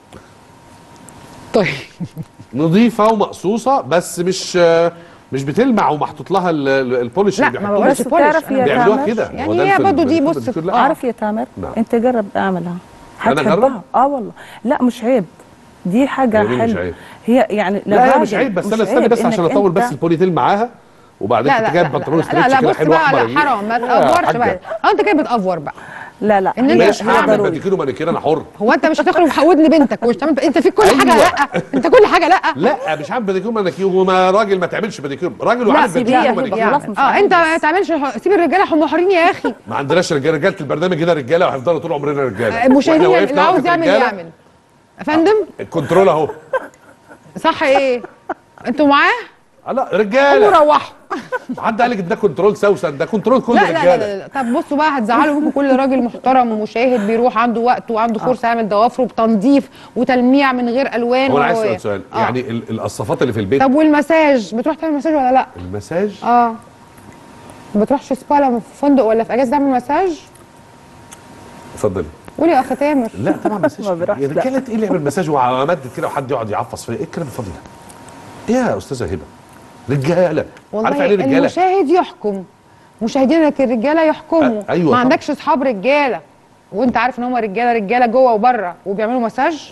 طيب
نظيفه ومقصوصه بس مش مش بتلمع ومحطوط لها ال- ال- البوليش
لا،
اللي
ما
بيحطوه.
بقولش
بس
بولش،
تعرف
أنا
يا
بيعملوها
تامر
كده هو
يعني
ده
هي
في
برضو دي
ال-
بص
الدكتور لا.
آه.
عارف يا تامر
نعم.
انت جرب اعملها
أنا
هتحبها
أجرب؟
اه والله لا مش عيب دي حاجه
هي ليه مش
حلوه
عيب؟
هي يعني
لا هي مش
للراجل
عيب بس
مش
انا استني
عيب
بس عشان
إنك
اطول
أنت-
بس البونيتيل معاها وبعدين
لا
انت
لا
جايب
لا
بنطلون
لا,
ستريتش
لا, لا
كده
بص
حلو
بقى
احمر
لا حرام ما
يا
تافورش
حاجة.
بقى اه انت كده بتافور بقى
لا لا
إن أنت-
ماشي
هي
هعمل
ضروري.
باديكير ومانيكير انا حر
هو انت مش هتخرج وحودني بنتك ومش تعمل انت في كل حاجه
أيوة.
لا انت كل حاجه لا
لا مش هعمل باديكير ومانيكير وما راجل ما تعملش باديكير راجل
لا
وعامل
سيبيها
باديكير
هبه
ومانيكير
خلاص مش
اه انت
عايز.
ما تعملش سيب الرجاله هم حرين يا اخي
ما عندناش رجاله رجاله البرنامج هنا رجاله وهيفضلوا طول عمرنا رجاله
المشاهدين
وإحنا
اللي
وقفنا
عاوز
وقفة
يعمل
رجالة.
يعمل يا فندم
الكنترول اهو
صح ايه انتوا معاه
آه، لا
قوموا
رجاله
روحوا
حد قال لك ده كنترول سوسن ده كنترول كل
لا لا, لا
رجاله
لا لا طب بصوا بقى هتزعلوا فيكم كل راجل محترم ومشاهد بيروح عنده وقت وعنده فرصه يعمل ضوافره بتنظيف وتلميع من غير الوان
هو انا عايز
و-
اسال سؤال
آه.
يعني ال- القصافات اللي في البيت
طب والمساج بتروح تعمل مساج ولا لا
المساج
اه ما بتروحش سبا لما في فندق ولا في اجازه تعمل مساج
اتفضلي
قولي يا اخ تامر
لا طبعا مساج
ما بيروحش،
يا
لا.
رجاله ايه اللي يعمل مساج ومدد كده وحد يقعد يعفص فيا ايه الكلام الفاضي ده؟ ايه يا استاذه هبه؟ رجاله عارف
والله
يعني ايه رجاله؟
المشاهد يحكم مشاهدينك الرجاله يحكموا
أ- أيوة
ما
طبعا.
عندكش اصحاب رجاله وانت عارف ان هم رجاله رجاله جوه وبره وبيعملوا مساج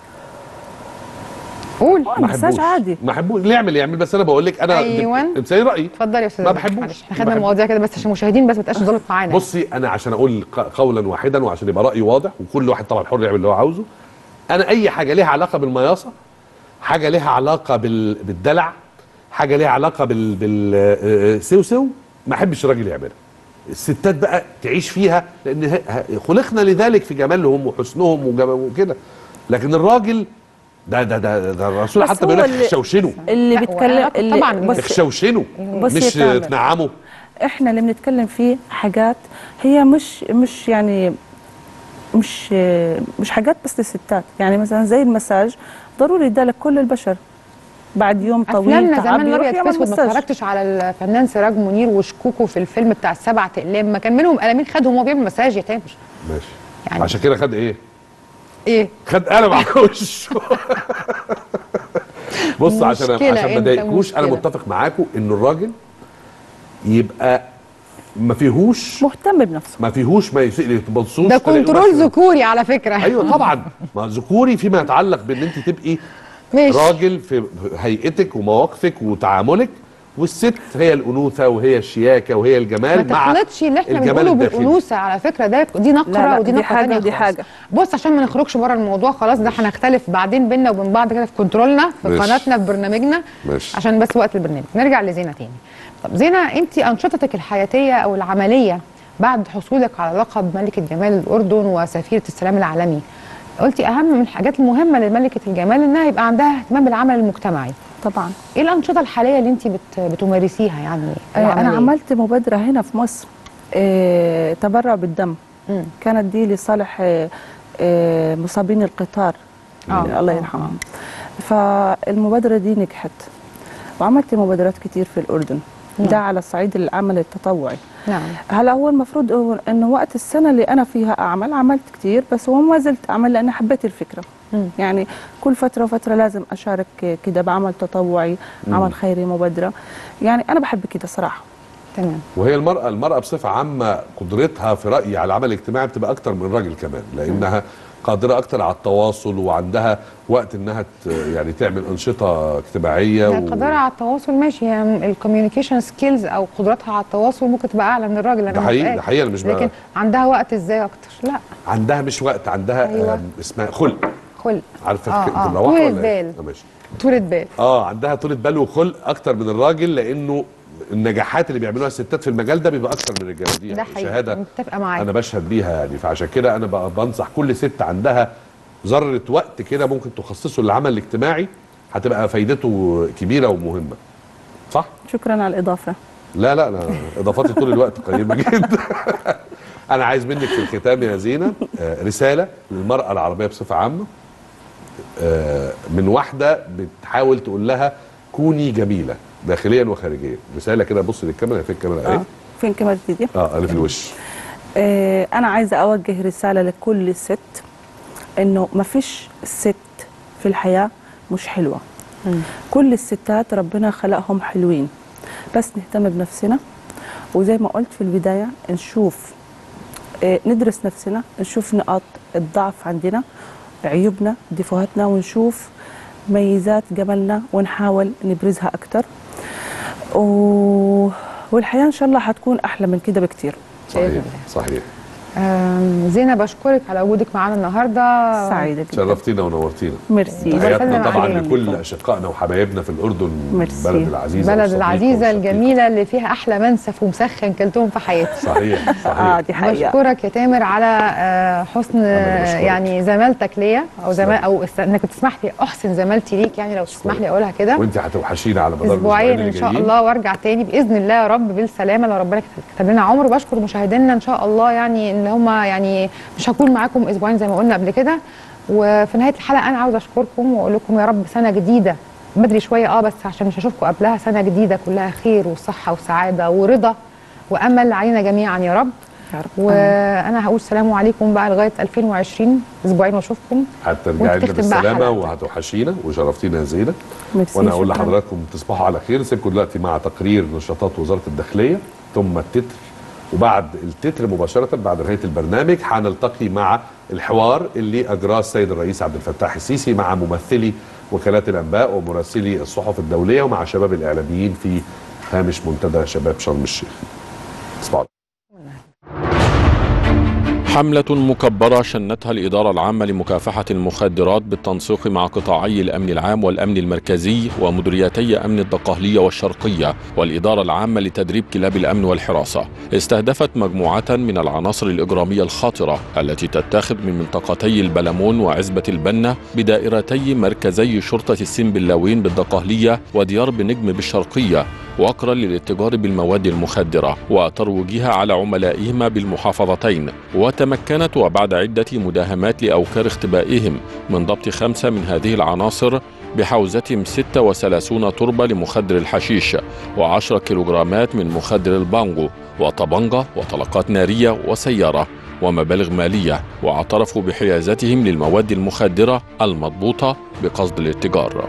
قول
ما
مساج
احبوش
عادي.
ما احبوش اللي يعمل يعمل بس انا بقول لك انا
أيوة.
بتسالي رايي
اتفضل يا استاذ
ما
زكي.
بحبوش.
معلش، احنا
ما
خدنا
بحبوش.
المواضيع كده بس عشان المشاهدين بس ما تبقاش ظالم معانا
بصي انا عشان اقول ق- قولا واحدا وعشان يبقى رايي واضح وكل واحد طبعا حر يعمل اللي هو عاوزه انا اي حاجه ليها علاقه بالمياصه حاجه ليها علاقه بال... بالدلع حاجه ليها علاقه بال بالسوسو ما احبش الراجل يعملها الستات بقى تعيش فيها لان ه- ه- خلقنا لذلك في جمالهم وحسنهم وجم- وكده لكن الراجل ده ده ده, ده الرسول
بس
حتى
هو
بيقول لك
اللي-
اخشوشنوا
اللي
لا،
بيتكلم
وأنا-
اللي
طبعاً
بص
اخشوشنوا
بص يا
مش
تامر.
تنعموا
احنا اللي بنتكلم فيه حاجات هي مش مش يعني مش مش حاجات بس للستات يعني مثلا زي المساج ضروري ده لكل البشر بعد يوم طويل
افلامنا
تعب
زمان
يروح
الابيض
يعمل
فاسود ما
مساج.
اتفرجتش على الفنان سراج منير وشكوكو في الفيلم بتاع السبع اقلام ما كان منهم قلمين خدهم وهو بيعمل مساج يا تامر
ماشي
يعني-
عشان كده خد ايه
ايه
خد قلم على وشه بص عشان
مشكلة،
عشان ما
أنت
اضايقكوش انا
مشكلة.
متفق معاكم ان الراجل يبقى ما فيهوش
مهتم بنفسه
ما فيهوش ما يبصوش
ده كنترول ذكوري على فكره
ايوه طبعا ما ذكوري فيما يتعلق بان انت تبقي
ماشي
راجل في هيئتك ومواقفك وتعاملك والست هي الانوثه وهي الشياكه وهي الجمال
ما
مع
تخلطش اللي احنا
الجمال
بنقوله
الداخلي.
بالانوثه على فكره ده دي نقره
لا، لا،
ودي
دي
نقره
حاجة
تانية
ودي
خالص.
حاجة. بص
عشان ما نخرجش بره الموضوع خلاص ده هنختلف بعدين بينا وبين بعض كده في كنترولنا في
ماشي.
قناتنا في برنامجنا
ماشي.
عشان بس وقت البرنامج نرجع لزينه تاني طب زينه انت انشطتك الحياتيه او العمليه بعد حصولك على لقب ملكه جمال الاردن وسفيره السلام العالمي قلتي اهم من الحاجات المهمه لملكه الجمال انها يبقى عندها اهتمام بالعمل المجتمعي
طبعا
ايه الانشطه الحاليه اللي انت بت بتمارسيها يعني
آه، انا
العملية؟
عملت مبادره هنا في مصر آه، تبرع بالدم
مم.
كانت دي لصالح آه، آه، مصابين القطار
آه،
الله
آه،
يرحمهم فالمبادره دي نجحت وعملت مبادرات كتير في الاردن
نعم.
ده على صعيد العمل التطوعي
نعم
هلا هو المفروض هو انه وقت السنه اللي انا فيها اعمل عملت كتير بس هو ما زلت اعمل لان حبيت الفكره
مم.
يعني كل فتره وفتره لازم اشارك كده بعمل تطوعي عمل خيري مبادره يعني انا بحب كده صراحه
تمام
وهي المرأة المرأة بصفة عامة قدرتها في رأيي على العمل الاجتماعي بتبقى أكتر من الراجل كمان لأنها قادرة أكتر على التواصل وعندها وقت إنها ت- يعني تعمل أنشطة اجتماعية
هي قدرها على التواصل ماشي هي الكوميونيكيشن سكيلز او قدراتها على التواصل ممكن تبقى اعلى من الراجل
ده
أنا
حقيقي
موافقاك.
ده حقيقي أنا مش
لكن
لكن
عندها وقت ازاي اكتر لا
عندها مش وقت عندها
أيوة.
آم، اسمها خلق
خلق
عارفة
آه،
فكرة
آه،
الرواق
طولة
ولا إيه؟
بال.
آه، ماشي
طولة بال
اه عندها طولة بال وخلق أكتر من الراجل لأنه النجاحات اللي بيعملوها الستات في المجال ده بيبقى أكتر من الرجالة دي
ده
يعني
حقيقي
شهادة
متفقه معاك
انا بشهد بيها يعني فعشان كده انا ب- بنصح كل ست عندها ذره وقت كده ممكن تخصصه للعمل الاجتماعي هتبقى فايدته كبيره ومهمه صح
شكرا على الاضافه
لا لا انا اضافاتي طول الوقت قريبه جدا انا عايز منك في الختام يا زينه آه، رساله للمراه العربيه بصفه عامه آه، من واحده بتحاول تقول لها كوني جميله داخليا وخارجيا رساله كده بص للكاميرا في الكاميرا اهي
فين كاميرا دي
اه انا في الوش
آه، انا عايزه اوجه رساله لكل ست انه ما فيش ست في الحياه مش حلوه كل الستات ربنا خلقهم حلوين بس نهتم بنفسنا وزي ما قلت في البدايه نشوف آه، ندرس نفسنا نشوف نقاط الضعف عندنا عيوبنا دفوهاتنا ونشوف ميزات جمالنا ونحاول نبرزها اكتر و... والحياه ان شاء الله هتكون احلى من كده بكتير
صحيح صحيح
آم، زينة بشكرك على وجودك معانا النهارده
سعيدة
شرفتينا ونورتينا
ميرسي
تحياتنا
وسلم
طبعا
عليهم.
لكل اشقائنا وحبايبنا في الاردن
ميرسي.
البلد العزيزه
البلد
والصديقة
العزيزة
والشقيقة.
الجميلة اللي فيها أحلى منسف ومسخن كلتهم في حياتي
صحيح صحيح
اه دي حقيقه
بشكرك يا تامر على آه، حسن آه،
بشكرك.
يعني زمالتك ليا او زمال او است- انك تسمح لي احسن زمالتي ليك يعني لو تسمح لي اقولها كده
وانت هتوحشينا على مدار
اسبوعين
الأسبوعين
ان
اللي
شاء
جايين.
الله وارجع تاني باذن الله يا رب بالسلامه لو ربنا كتب لنا عمر وبشكر مشاهدينا ان شاء الله يعني ان هم يعني مش هكون معاكم اسبوعين زي ما قلنا قبل كده وفي نهايه الحلقه انا عاوز اشكركم واقول لكم يا رب سنه جديده بدري شويه اه بس عشان مش هشوفكم قبلها سنه جديده كلها خير وصحه وسعاده ورضا وامل علينا جميعا يا رب
يا رب
وانا هقول سلام عليكم بقى لغايه 2020 اسبوعين واشوفكم
هترجعي
وانت
لنا
تختم بقى
بالسلامه
حلقتك.
وهتوحشينا وشرفتينا يا زينه
ميرسي،
وانا اقول
شكراً.
لحضراتكم تصبحوا على خير سيبكم دلوقتي مع تقرير نشاطات وزاره الداخليه ثم التتر وبعد التتر مباشره بعد نهايه البرنامج هنلتقي مع الحوار اللي اجراه السيد الرئيس عبد الفتاح السيسي مع ممثلي وكالات الانباء ومراسلي الصحف الدوليه ومع شباب الاعلاميين في هامش منتدى شباب شرم الشيخ تصبحوا
حملة مكبرة شنتها الإدارة العامة لمكافحة المخدرات بالتنسيق مع قطاعي الأمن العام والأمن المركزي ومديريتي أمن الدقهلية والشرقية والإدارة العامة لتدريب كلاب الأمن والحراسة استهدفت مجموعة من العناصر الإجرامية الخاطرة التي تتاخذ من منطقتي البلمون وعزبة البنة بدائرتي مركزي شرطة السنبلاوين بالدقهلية وديار بنجم بالشرقية وقرا للاتجار بالمواد المخدرة وترويجها على عملائهما بالمحافظتين وتمكنت وبعد عدة مداهمات لأوكار اختبائهم من ضبط خمسة من هذه العناصر بحوزتهم 36 تربة لمخدر الحشيش و10 كيلوغرامات من مخدر البانجو وطبنجة وطلقات نارية وسيارة ومبالغ مالية واعترفوا بحيازتهم للمواد المخدرة المضبوطة بقصد الاتجار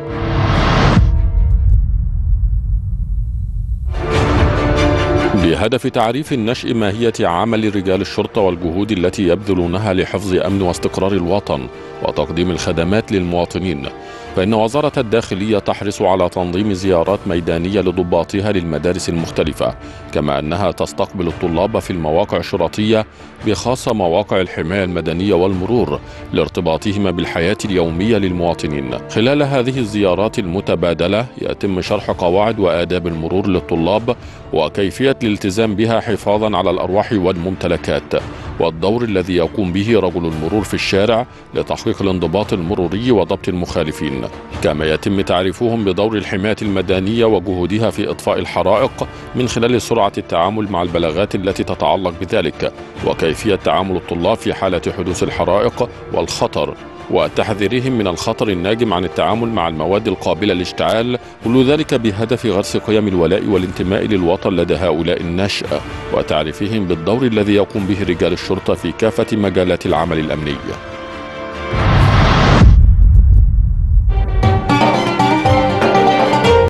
بهدف تعريف النشء ماهية عمل رجال الشرطة والجهود التي يبذلونها لحفظ أمن واستقرار الوطن وتقديم الخدمات للمواطنين فإن وزارة الداخلية تحرص على تنظيم زيارات ميدانية لضباطها للمدارس المختلفة كما أنها تستقبل الطلاب في المواقع الشرطية بخاصة مواقع الحماية المدنية والمرور لارتباطهما بالحياة اليومية للمواطنين خلال هذه الزيارات المتبادلة يتم شرح قواعد وآداب المرور للطلاب وكيفية الالتزام بها حفاظا على الأرواح والممتلكات والدور الذي يقوم به رجل المرور في الشارع لتحقيق الانضباط المروري وضبط المخالفين كما يتم تعريفهم بدور الحماية المدنية وجهودها في إطفاء الحرائق من خلال سرعة التعامل مع البلاغات التي تتعلق بذلك وكيفية تعامل الطلاب في حالة حدوث الحرائق والخطر وتحذيرهم من الخطر الناجم عن التعامل مع المواد القابلة للاشتعال كل ذلك بهدف غرس قيم الولاء والانتماء للوطن لدى هؤلاء النشأة وتعريفهم بالدور الذي يقوم به رجال الشرطة في كافة مجالات العمل الأمني